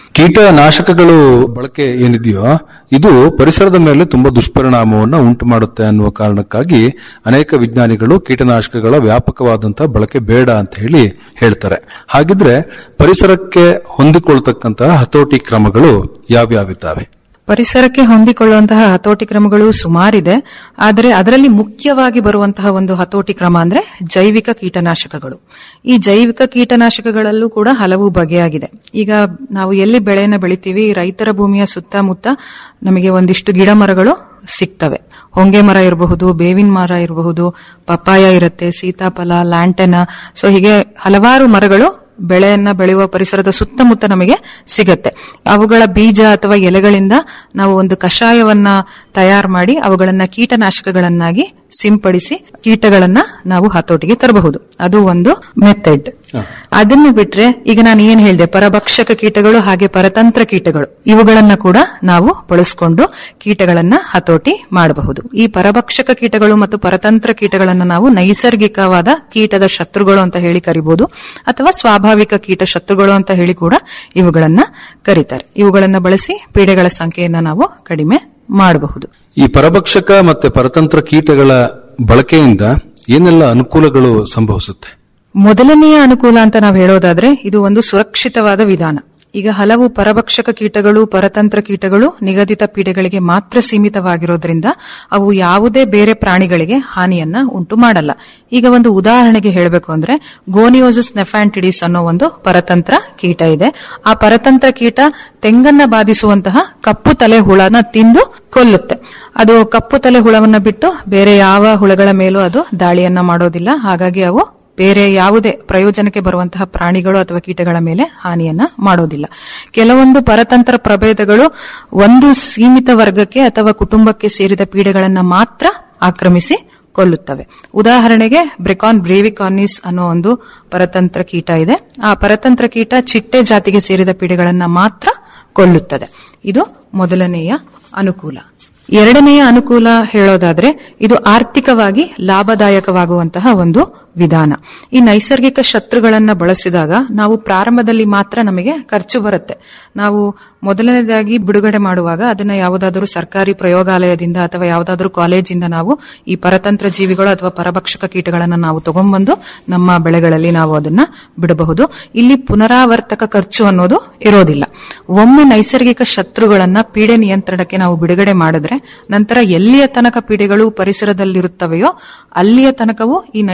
ಕೀಟನಾಶಕಗಳು ಬಳಕೆ ಏನಿದೆಯೋ ಇದು ಪರಿಸರದ ಮೇಲೆ ತುಂಬಾ ದುಷ್ಪರಿಣಾಮವನ್ನು ಉಂಟು ಮಾಡುತ್ತೆ ಅನ್ನುವ ಕಾರಣಕ್ಕಾಗಿ ಅನೇಕ ವಿಜ್ಞಾನಿಗಳು ಕೀಟನಾಶಕಗಳ ವ್ಯಾಪಕವಾದಂತಹ ಬಳಕೆ ಬೇಡ ಅಂತ ಹೇಳಿ ಹೇಳ್ತಾರೆ ಹಾಗಿದ್ರೆ ಪರಿಸರಕ್ಕೆ ಹೊಂದಿಕೊಳ್ತಕ್ಕಂತಹ ಹತೋಟಿ ಕ್ರಮಗಳು ಯಾವ್ಯಾವಿದ್ದಾವೆ ಪರಿಸರಕ್ಕೆ ಹೊಂದಿಕೊಳ್ಳುವಂತಹ ಹತೋಟಿ ಕ್ರಮಗಳು ಸುಮಾರಿದೆ ಆದರೆ ಅದರಲ್ಲಿ ಮುಖ್ಯವಾಗಿ ಬರುವಂತಹ ಒಂದು ಹತೋಟಿ ಕ್ರಮ ಅಂದ್ರೆ ಜೈವಿಕ ಕೀಟನಾಶಕಗಳು ಈ ಜೈವಿಕ ಕೀಟನಾಶಕಗಳಲ್ಲೂ ಕೂಡ ಹಲವು ಬಗೆಯಾಗಿದೆ ಈಗ ನಾವು ಎಲ್ಲಿ ಬೆಳೆಯನ್ನ ಬೆಳಿತೀವಿ ರೈತರ ಭೂಮಿಯ ಸುತ್ತಮುತ್ತ ನಮಗೆ ಒಂದಿಷ್ಟು ಗಿಡ ಮರಗಳು ಸಿಗ್ತವೆ ಹೊಂಗೆ ಮರ ಇರಬಹುದು ಬೇವಿನ ಮರ ಇರಬಹುದು ಪಪ್ಪಾಯ ಇರುತ್ತೆ ಸೀತಾಫಲ ಲ್ಯಾಂಟನ ಸೊ ಹೀಗೆ ಹಲವಾರು ಮರಗಳು ಬೆಳೆಯನ್ನ ಬೆಳೆಯುವ ಪರಿಸರದ ಸುತ್ತಮುತ್ತ ನಮಗೆ ಸಿಗತ್ತೆ ಅವುಗಳ ಬೀಜ ಅಥವಾ ಎಲೆಗಳಿಂದ ನಾವು ಒಂದು ಕಷಾಯವನ್ನ ತಯಾರು ಮಾಡಿ ಅವುಗಳನ್ನ ಕೀಟನಾಶಕಗಳನ್ನಾಗಿ ಸಿಂಪಡಿಸಿ ಕೀಟಗಳನ್ನ ನಾವು ಹತೋಟಿಗೆ ತರಬಹುದು ಅದು ಒಂದು ಮೆಥಡ್ ಅದನ್ನ ಬಿಟ್ರೆ ಈಗ ನಾನು ಏನ್ ಹೇಳಿದೆ ಪರಭಕ್ಷಕ ಕೀಟಗಳು ಹಾಗೆ ಪರತಂತ್ರ ಕೀಟಗಳು ಇವುಗಳನ್ನ ಕೂಡ ನಾವು ಬಳಸಿಕೊಂಡು ಕೀಟಗಳನ್ನ ಹತೋಟಿ ಮಾಡಬಹುದು ಈ ಪರಭಕ್ಷಕ ಕೀಟಗಳು ಮತ್ತು ಪರತಂತ್ರ ಕೀಟಗಳನ್ನ ನಾವು ನೈಸರ್ಗಿಕವಾದ ಕೀಟದ ಶತ್ರುಗಳು ಅಂತ ಹೇಳಿ ಕರಿಬಹುದು ಅಥವಾ ಸ್ವಾಭಾವಿಕ ಕೀಟ ಶತ್ರುಗಳು ಅಂತ ಹೇಳಿ ಕೂಡ ಇವುಗಳನ್ನ ಕರೀತಾರೆ ಇವುಗಳನ್ನ ಬಳಸಿ ಪೀಡೆಗಳ ಸಂಖ್ಯೆಯನ್ನ ನಾವು ಕಡಿಮೆ ಮಾಡಬಹುದು ಈ ಪರಭಕ್ಷಕ ಮತ್ತೆ ಪರತಂತ್ರ ಕೀಟಗಳ ಬಳಕೆಯಿಂದ ಏನೆಲ್ಲ ಅನುಕೂಲಗಳು ಸಂಭವಿಸುತ್ತೆ ಮೊದಲನೆಯ ಅನುಕೂಲ ಅಂತ ನಾವು ಹೇಳೋದಾದ್ರೆ ಇದು ಒಂದು ಸುರಕ್ಷಿತವಾದ ವಿಧಾನ ಈಗ ಹಲವು ಪರಭಕ್ಷಕ ಕೀಟಗಳು ಪರತಂತ್ರ ಕೀಟಗಳು ನಿಗದಿತ ಪೀಡೆಗಳಿಗೆ ಮಾತ್ರ ಸೀಮಿತವಾಗಿರೋದ್ರಿಂದ ಅವು ಯಾವುದೇ ಬೇರೆ ಪ್ರಾಣಿಗಳಿಗೆ ಹಾನಿಯನ್ನ ಉಂಟು ಮಾಡಲ್ಲ ಈಗ ಒಂದು ಉದಾಹರಣೆಗೆ ಹೇಳಬೇಕು ಅಂದ್ರೆ ಗೋನಿಯೋಸಿಸ್ ನೆಫ್ಯಾಂಟಿಡಿಸ್ ಅನ್ನೋ ಒಂದು ಪರತಂತ್ರ ಕೀಟ ಇದೆ ಆ ಪರತಂತ್ರ ಕೀಟ ತೆಂಗನ್ನ ಬಾಧಿಸುವಂತಹ ಕಪ್ಪು ತಲೆ ಹುಳನ ತಿಂದು ಕೊಲ್ಲುತ್ತೆ ಅದು ಕಪ್ಪು ತಲೆ ಹುಳವನ್ನ ಬಿಟ್ಟು ಬೇರೆ ಯಾವ ಹುಳಗಳ ಮೇಲೂ ಅದು ದಾಳಿಯನ್ನ ಮಾಡೋದಿಲ್ಲ ಹಾಗಾಗಿ ಅವು ಬೇರೆ ಯಾವುದೇ ಪ್ರಯೋಜನಕ್ಕೆ ಬರುವಂತಹ ಪ್ರಾಣಿಗಳು ಅಥವಾ ಕೀಟಗಳ ಮೇಲೆ ಹಾನಿಯನ್ನ ಮಾಡೋದಿಲ್ಲ ಕೆಲವೊಂದು ಪರತಂತ್ರ ಪ್ರಭೇದಗಳು ಒಂದು ಸೀಮಿತ ವರ್ಗಕ್ಕೆ ಅಥವಾ ಕುಟುಂಬಕ್ಕೆ ಸೇರಿದ ಪೀಡೆಗಳನ್ನ ಮಾತ್ರ ಆಕ್ರಮಿಸಿ ಕೊಲ್ಲುತ್ತವೆ ಉದಾಹರಣೆಗೆ ಬ್ರಿಕಾನ್ ಬ್ರೇವಿಕಾನಿಸ್ ಅನ್ನೋ ಒಂದು ಪರತಂತ್ರ ಕೀಟ ಇದೆ ಆ ಪರತಂತ್ರ ಕೀಟ ಚಿಟ್ಟೆ ಜಾತಿಗೆ ಸೇರಿದ ಪೀಡೆಗಳನ್ನ ಮಾತ್ರ ಕೊಲ್ಲುತ್ತದೆ ಇದು ಮೊದಲನೆಯ ಅನುಕೂಲ ಎರಡನೆಯ ಅನುಕೂಲ ಹೇಳೋದಾದ್ರೆ ಇದು ಆರ್ಥಿಕವಾಗಿ ಲಾಭದಾಯಕವಾಗುವಂತಹ ಒಂದು ವಿಧಾನ ಈ ನೈಸರ್ಗಿಕ ಶತ್ರುಗಳನ್ನ ಬಳಸಿದಾಗ ನಾವು ಪ್ರಾರಂಭದಲ್ಲಿ ಮಾತ್ರ ನಮಗೆ ಖರ್ಚು ಬರುತ್ತೆ ನಾವು ಮೊದಲನೇದಾಗಿ ಬಿಡುಗಡೆ ಮಾಡುವಾಗ ಅದನ್ನ ಯಾವುದಾದರೂ ಸರ್ಕಾರಿ ಪ್ರಯೋಗಾಲಯದಿಂದ ಅಥವಾ ಯಾವುದಾದ್ರೂ ಕಾಲೇಜಿಂದ ನಾವು ಈ ಪರತಂತ್ರ ಜೀವಿಗಳು ಅಥವಾ ಪರಭಕ್ಷಕ ಕೀಟಗಳನ್ನ ನಾವು ತಗೊಂಡ್ಬಂದು ನಮ್ಮ ಬೆಳೆಗಳಲ್ಲಿ ನಾವು ಅದನ್ನ ಬಿಡಬಹುದು ಇಲ್ಲಿ ಪುನರಾವರ್ತಕ ಖರ್ಚು ಅನ್ನೋದು ಇರೋದಿಲ್ಲ ಒಮ್ಮೆ ನೈಸರ್ಗಿಕ ಶತ್ರುಗಳನ್ನ ಪೀಡೆ ನಿಯಂತ್ರಣಕ್ಕೆ ನಾವು ಬಿಡುಗಡೆ ಮಾಡಿದ್ರೆ ನಂತರ ಎಲ್ಲಿಯ ತನಕ ಪೀಡೆಗಳು ಪರಿಸರದಲ್ಲಿರುತ್ತವೆಯೋ ಅಲ್ಲಿಯ ತನಕವೂ ಈ ನೈಸರ್ಗಿಕ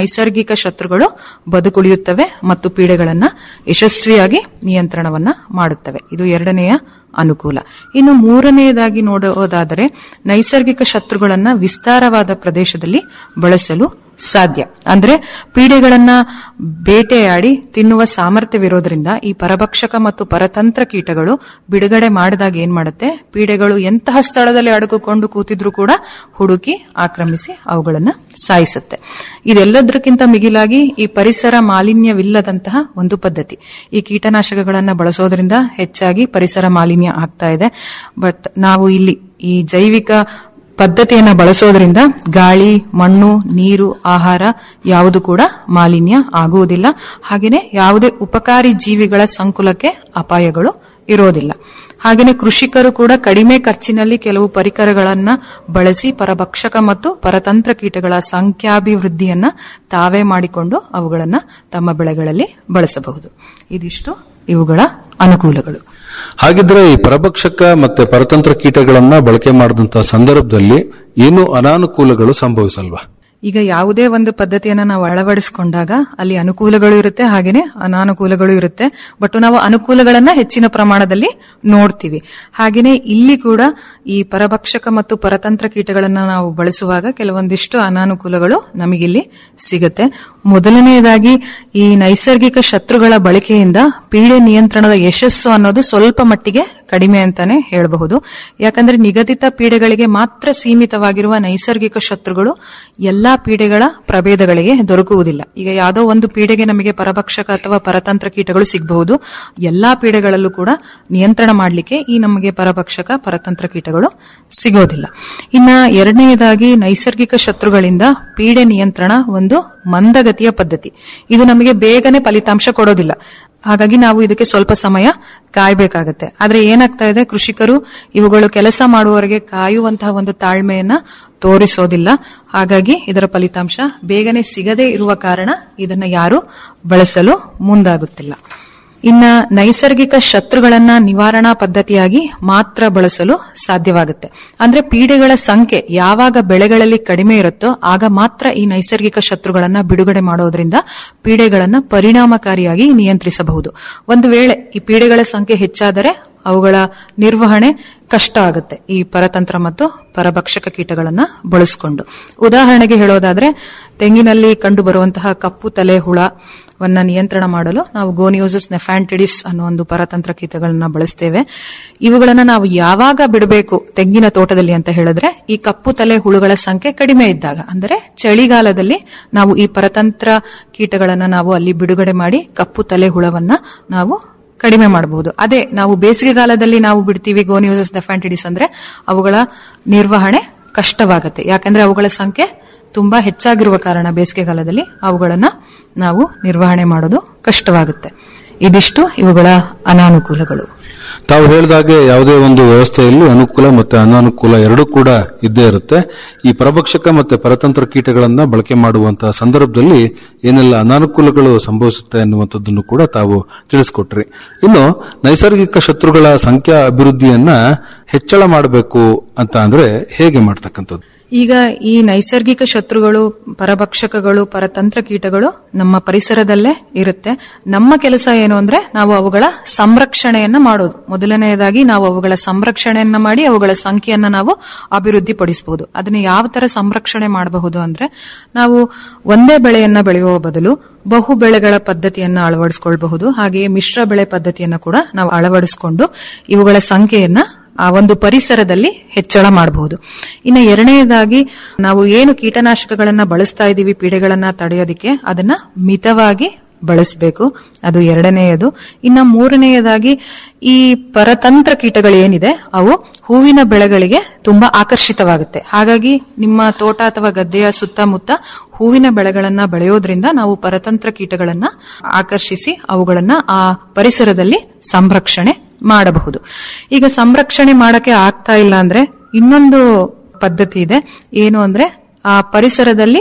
ನೈಸರ್ಗಿಕ ಶತ್ರುಗಳು ಬದುಕುಳಿಯುತ್ತವೆ ಮತ್ತು ಪೀಡೆಗಳನ್ನ ಯಶಸ್ವಿಯಾಗಿ ನಿಯಂತ್ರಣವನ್ನ ಮಾಡುತ್ತವೆ ಇದು ಎರಡನೆಯ ಅನುಕೂಲ ಇನ್ನು ಮೂರನೆಯದಾಗಿ ನೋಡೋದಾದರೆ ನೈಸರ್ಗಿಕ ಶತ್ರುಗಳನ್ನ ವಿಸ್ತಾರವಾದ ಪ್ರದೇಶದಲ್ಲಿ ಬಳಸಲು ಸಾಧ್ಯ ಅಂದ್ರೆ ಪೀಡೆಗಳನ್ನ ಬೇಟೆಯಾಡಿ ತಿನ್ನುವ ಸಾಮರ್ಥ್ಯವಿರೋದ್ರಿಂದ ಈ ಪರಭಕ್ಷಕ ಮತ್ತು ಪರತಂತ್ರ ಕೀಟಗಳು ಬಿಡುಗಡೆ ಮಾಡಿದಾಗ ಏನ್ ಮಾಡುತ್ತೆ ಪೀಡೆಗಳು ಎಂತಹ ಸ್ಥಳದಲ್ಲಿ ಅಡಗಿಕೊಂಡು ಕೂತಿದ್ರು ಕೂಡ ಹುಡುಕಿ ಆಕ್ರಮಿಸಿ ಅವುಗಳನ್ನ ಸಾಯಿಸುತ್ತೆ ಇದೆಲ್ಲದಕ್ಕಿಂತ ಮಿಗಿಲಾಗಿ ಈ ಪರಿಸರ ಮಾಲಿನ್ಯವಿಲ್ಲದಂತಹ ಒಂದು ಪದ್ಧತಿ ಈ ಕೀಟನಾಶಕಗಳನ್ನ ಬಳಸೋದ್ರಿಂದ ಹೆಚ್ಚಾಗಿ ಪರಿಸರ ಮಾಲಿನ್ಯ ಆಗ್ತಾ ಇದೆ ಬಟ್ ನಾವು ಇಲ್ಲಿ ಈ ಜೈವಿಕ ಪದ್ಧತಿಯನ್ನ ಬಳಸೋದ್ರಿಂದ ಗಾಳಿ ಮಣ್ಣು ನೀರು ಆಹಾರ ಯಾವುದು ಕೂಡ ಮಾಲಿನ್ಯ ಆಗುವುದಿಲ್ಲ ಹಾಗೆಯೇ ಯಾವುದೇ ಉಪಕಾರಿ ಜೀವಿಗಳ ಸಂಕುಲಕ್ಕೆ ಅಪಾಯಗಳು ಇರೋದಿಲ್ಲ ಹಾಗೆಯೇ ಕೃಷಿಕರು ಕೂಡ ಕಡಿಮೆ ಖರ್ಚಿನಲ್ಲಿ ಕೆಲವು ಪರಿಕರಗಳನ್ನ ಬಳಸಿ ಪರಭಕ್ಷಕ ಮತ್ತು ಪರತಂತ್ರ ಕೀಟಗಳ ಸಂಖ್ಯಾಭಿವೃದ್ಧಿಯನ್ನ ತಾವೇ ಮಾಡಿಕೊಂಡು ಅವುಗಳನ್ನ ತಮ್ಮ ಬೆಳೆಗಳಲ್ಲಿ ಬಳಸಬಹುದು ಇದಿಷ್ಟು ಇವುಗಳ ಅನುಕೂಲಗಳು ಹಾಗಿದ್ರೆ ಈ ಪರಭಕ್ಷಕ ಮತ್ತೆ ಪರತಂತ್ರ ಕೀಟಗಳನ್ನ ಬಳಕೆ ಮಾಡಿದಂತಹ ಸಂದರ್ಭದಲ್ಲಿ ಏನು ಅನಾನುಕೂಲಗಳು ಸಂಭವಿಸಲ್ವಾ ಈಗ ಯಾವುದೇ ಒಂದು ಪದ್ಧತಿಯನ್ನ ನಾವು ಅಳವಡಿಸಿಕೊಂಡಾಗ ಅಲ್ಲಿ ಅನುಕೂಲಗಳು ಇರುತ್ತೆ ಹಾಗೇನೆ ಅನಾನುಕೂಲಗಳು ಇರುತ್ತೆ ಬಟ್ ನಾವು ಅನುಕೂಲಗಳನ್ನ ಹೆಚ್ಚಿನ ಪ್ರಮಾಣದಲ್ಲಿ ನೋಡ್ತೀವಿ ಹಾಗೇನೆ ಇಲ್ಲಿ ಕೂಡ ಈ ಪರಭಕ್ಷಕ ಮತ್ತು ಪರತಂತ್ರ ಕೀಟಗಳನ್ನ ನಾವು ಬಳಸುವಾಗ ಕೆಲವೊಂದಿಷ್ಟು ಅನಾನುಕೂಲಗಳು ನಮಗಿಲ್ಲಿ ಸಿಗುತ್ತೆ ಮೊದಲನೆಯದಾಗಿ ಈ ನೈಸರ್ಗಿಕ ಶತ್ರುಗಳ ಬಳಕೆಯಿಂದ ಪೀಡೆ ನಿಯಂತ್ರಣದ ಯಶಸ್ಸು ಅನ್ನೋದು ಸ್ವಲ್ಪ ಮಟ್ಟಿಗೆ ಕಡಿಮೆ ಅಂತಾನೆ ಹೇಳಬಹುದು ಯಾಕಂದ್ರೆ ನಿಗದಿತ ಪೀಡೆಗಳಿಗೆ ಮಾತ್ರ ಸೀಮಿತವಾಗಿರುವ ನೈಸರ್ಗಿಕ ಶತ್ರುಗಳು ಎಲ್ಲಾ ಪೀಡೆಗಳ ಪ್ರಭೇದಗಳಿಗೆ ದೊರಕುವುದಿಲ್ಲ ಈಗ ಯಾವುದೋ ಒಂದು ಪೀಡೆಗೆ ನಮಗೆ ಪರಭಕ್ಷಕ ಅಥವಾ ಪರತಂತ್ರ ಕೀಟಗಳು ಸಿಗಬಹುದು ಎಲ್ಲಾ ಪೀಡೆಗಳಲ್ಲೂ ಕೂಡ ನಿಯಂತ್ರಣ ಮಾಡಲಿಕ್ಕೆ ಈ ನಮಗೆ ಪರಭಕ್ಷಕ ಪರತಂತ್ರ ಕೀಟಗಳು ಸಿಗೋದಿಲ್ಲ ಇನ್ನ ಎರಡನೆಯದಾಗಿ ನೈಸರ್ಗಿಕ ಶತ್ರುಗಳಿಂದ ಪೀಡೆ ನಿಯಂತ್ರಣ ಒಂದು ಮಂದಗತಿಯ ಪದ್ಧತಿ ಇದು ನಮಗೆ ಬೇಗನೆ ಫಲಿತಾಂಶ ಕೊಡೋದಿಲ್ಲ ಹಾಗಾಗಿ ನಾವು ಇದಕ್ಕೆ ಸ್ವಲ್ಪ ಸಮಯ ಕಾಯ್ಬೇಕಾಗತ್ತೆ ಆದ್ರೆ ಏನಾಗ್ತಾ ಇದೆ ಕೃಷಿಕರು ಇವುಗಳು ಕೆಲಸ ಮಾಡುವವರೆಗೆ ಕಾಯುವಂತಹ ಒಂದು ತಾಳ್ಮೆಯನ್ನ ತೋರಿಸೋದಿಲ್ಲ ಹಾಗಾಗಿ ಇದರ ಫಲಿತಾಂಶ ಬೇಗನೆ ಸಿಗದೇ ಇರುವ ಕಾರಣ ಇದನ್ನ ಯಾರು ಬಳಸಲು ಮುಂದಾಗುತ್ತಿಲ್ಲ ಇನ್ನ ನೈಸರ್ಗಿಕ ಶತ್ರುಗಳನ್ನ ನಿವಾರಣಾ ಪದ್ಧತಿಯಾಗಿ ಮಾತ್ರ ಬಳಸಲು ಸಾಧ್ಯವಾಗುತ್ತೆ ಅಂದ್ರೆ ಪೀಡೆಗಳ ಸಂಖ್ಯೆ ಯಾವಾಗ ಬೆಳೆಗಳಲ್ಲಿ ಕಡಿಮೆ ಇರುತ್ತೋ ಆಗ ಮಾತ್ರ ಈ ನೈಸರ್ಗಿಕ ಶತ್ರುಗಳನ್ನ ಬಿಡುಗಡೆ ಮಾಡೋದ್ರಿಂದ ಪೀಡೆಗಳನ್ನ ಪರಿಣಾಮಕಾರಿಯಾಗಿ ನಿಯಂತ್ರಿಸಬಹುದು ಒಂದು ವೇಳೆ ಈ ಪೀಡೆಗಳ ಸಂಖ್ಯೆ ಹೆಚ್ಚಾದರೆ ಅವುಗಳ ನಿರ್ವಹಣೆ ಕಷ್ಟ ಆಗುತ್ತೆ ಈ ಪರತಂತ್ರ ಮತ್ತು ಪರಭಕ್ಷಕ ಕೀಟಗಳನ್ನ ಬಳಸಿಕೊಂಡು ಉದಾಹರಣೆಗೆ ಹೇಳೋದಾದ್ರೆ ತೆಂಗಿನಲ್ಲಿ ಕಂಡು ಬರುವಂತಹ ಕಪ್ಪು ತಲೆ ಹುಳವನ್ನ ನಿಯಂತ್ರಣ ಮಾಡಲು ನಾವು ಗೋನಿಯೋಸಸ್ ನೆಫ್ಯಾಂಟಿಡಿಸ್ ಅನ್ನೋ ಒಂದು ಪರತಂತ್ರ ಕೀಟಗಳನ್ನ ಬಳಸ್ತೇವೆ ಇವುಗಳನ್ನ ನಾವು ಯಾವಾಗ ಬಿಡಬೇಕು ತೆಂಗಿನ ತೋಟದಲ್ಲಿ ಅಂತ ಹೇಳಿದ್ರೆ ಈ ಕಪ್ಪು ತಲೆ ಹುಳುಗಳ ಸಂಖ್ಯೆ ಕಡಿಮೆ ಇದ್ದಾಗ ಅಂದರೆ ಚಳಿಗಾಲದಲ್ಲಿ ನಾವು ಈ ಪರತಂತ್ರ ಕೀಟಗಳನ್ನ ನಾವು ಅಲ್ಲಿ ಬಿಡುಗಡೆ ಮಾಡಿ ಕಪ್ಪು ತಲೆ ಹುಳವನ್ನ ನಾವು ಕಡಿಮೆ ಮಾಡಬಹುದು ಅದೇ ನಾವು ಬೇಸಿಗೆಗಾಲದಲ್ಲಿ ನಾವು ಬಿಡ್ತೀವಿ ಗೋನಿಯೋಸಸ್ ನೆಫ್ಯಾಂಟಿಡಿಸ್ ಅಂದ್ರೆ ಅವುಗಳ ನಿರ್ವಹಣೆ ಕಷ್ಟವಾಗುತ್ತೆ ಯಾಕಂದ್ರೆ ಅವುಗಳ ಸಂಖ್ಯೆ ತುಂಬಾ ಹೆಚ್ಚಾಗಿರುವ ಕಾರಣ ಬೇಸಿಗೆಗಾಲದಲ್ಲಿ ಅವುಗಳನ್ನ ನಾವು ನಿರ್ವಹಣೆ ಮಾಡೋದು ಕಷ್ಟವಾಗುತ್ತೆ ಇದಿಷ್ಟು ಇವುಗಳ ಅನಾನುಕೂಲಗಳು ತಾವು ಹೇಳಿದಾಗೆ ಯಾವುದೇ ಒಂದು ವ್ಯವಸ್ಥೆಯಲ್ಲಿ ಅನುಕೂಲ ಮತ್ತೆ ಅನಾನುಕೂಲ ಎರಡೂ ಕೂಡ ಇದ್ದೇ ಇರುತ್ತೆ ಈ ಪರಭಕ್ಷಕ ಮತ್ತೆ ಪರತಂತ್ರ ಕೀಟಗಳನ್ನ ಬಳಕೆ ಮಾಡುವಂತಹ ಸಂದರ್ಭದಲ್ಲಿ ಏನೆಲ್ಲ ಅನಾನುಕೂಲಗಳು ಸಂಭವಿಸುತ್ತೆ ಅನ್ನುವಂಥದ್ದನ್ನು ಕೂಡ ತಾವು ತಿಳಿಸ್ಕೊಟ್ರಿ ಇನ್ನು ನೈಸರ್ಗಿಕ ಶತ್ರುಗಳ ಸಂಖ್ಯಾ ಅಭಿವೃದ್ಧಿಯನ್ನ ಹೆಚ್ಚಳ ಮಾಡಬೇಕು ಅಂತ ಅಂದ್ರೆ ಹೇಗೆ ಮಾಡ್ತಕ್ಕಂಥದ್ದು ಈಗ ಈ ನೈಸರ್ಗಿಕ ಶತ್ರುಗಳು ಪರಭಕ್ಷಕಗಳು ಪರತಂತ್ರ ಕೀಟಗಳು ನಮ್ಮ ಪರಿಸರದಲ್ಲೇ ಇರುತ್ತೆ ನಮ್ಮ ಕೆಲಸ ಏನು ಅಂದ್ರೆ ನಾವು ಅವುಗಳ ಸಂರಕ್ಷಣೆಯನ್ನ ಮಾಡೋದು ಮೊದಲನೆಯದಾಗಿ ನಾವು ಅವುಗಳ ಸಂರಕ್ಷಣೆಯನ್ನ ಮಾಡಿ ಅವುಗಳ ಸಂಖ್ಯೆಯನ್ನ ನಾವು ಅಭಿವೃದ್ಧಿ ಪಡಿಸಬಹುದು ಅದನ್ನ ಯಾವ ತರ ಸಂರಕ್ಷಣೆ ಮಾಡಬಹುದು ಅಂದ್ರೆ ನಾವು ಒಂದೇ ಬೆಳೆಯನ್ನ ಬೆಳೆಯುವ ಬದಲು ಬಹು ಬೆಳೆಗಳ ಪದ್ಧತಿಯನ್ನ ಅಳವಡಿಸಿಕೊಳ್ಳಬಹುದು ಹಾಗೆಯೇ ಮಿಶ್ರ ಬೆಳೆ ಪದ್ಧತಿಯನ್ನ ಕೂಡ ನಾವು ಅಳವಡಿಸಿಕೊಂಡು ಇವುಗಳ ಸಂಖ್ಯೆಯನ್ನ ಆ ಒಂದು ಪರಿಸರದಲ್ಲಿ ಹೆಚ್ಚಳ ಮಾಡಬಹುದು ಇನ್ನು ಎರಡನೆಯದಾಗಿ ನಾವು ಏನು ಕೀಟನಾಶಕಗಳನ್ನ ಬಳಸ್ತಾ ಇದ್ದೀವಿ ಪೀಡೆಗಳನ್ನ ತಡೆಯೋದಿಕ್ಕೆ ಅದನ್ನ ಮಿತವಾಗಿ ಬಳಸಬೇಕು ಅದು ಎರಡನೆಯದು ಇನ್ನ ಮೂರನೆಯದಾಗಿ ಈ ಪರತಂತ್ರ ಕೀಟಗಳು ಏನಿದೆ ಅವು ಹೂವಿನ ಬೆಳೆಗಳಿಗೆ ತುಂಬಾ ಆಕರ್ಷಿತವಾಗುತ್ತೆ ಹಾಗಾಗಿ ನಿಮ್ಮ ತೋಟ ಅಥವಾ ಗದ್ದೆಯ ಸುತ್ತಮುತ್ತ ಹೂವಿನ ಬೆಳೆಗಳನ್ನ ಬೆಳೆಯೋದ್ರಿಂದ ನಾವು ಪರತಂತ್ರ ಕೀಟಗಳನ್ನ ಆಕರ್ಷಿಸಿ ಅವುಗಳನ್ನ ಆ ಪರಿಸರದಲ್ಲಿ ಸಂರಕ್ಷಣೆ ಮಾಡಬಹುದು ಈಗ ಸಂರಕ್ಷಣೆ ಮಾಡಕ್ಕೆ ಆಗ್ತಾ ಇಲ್ಲ ಅಂದ್ರೆ ಇನ್ನೊಂದು ಪದ್ಧತಿ ಇದೆ ಏನು ಅಂದ್ರೆ ಆ ಪರಿಸರದಲ್ಲಿ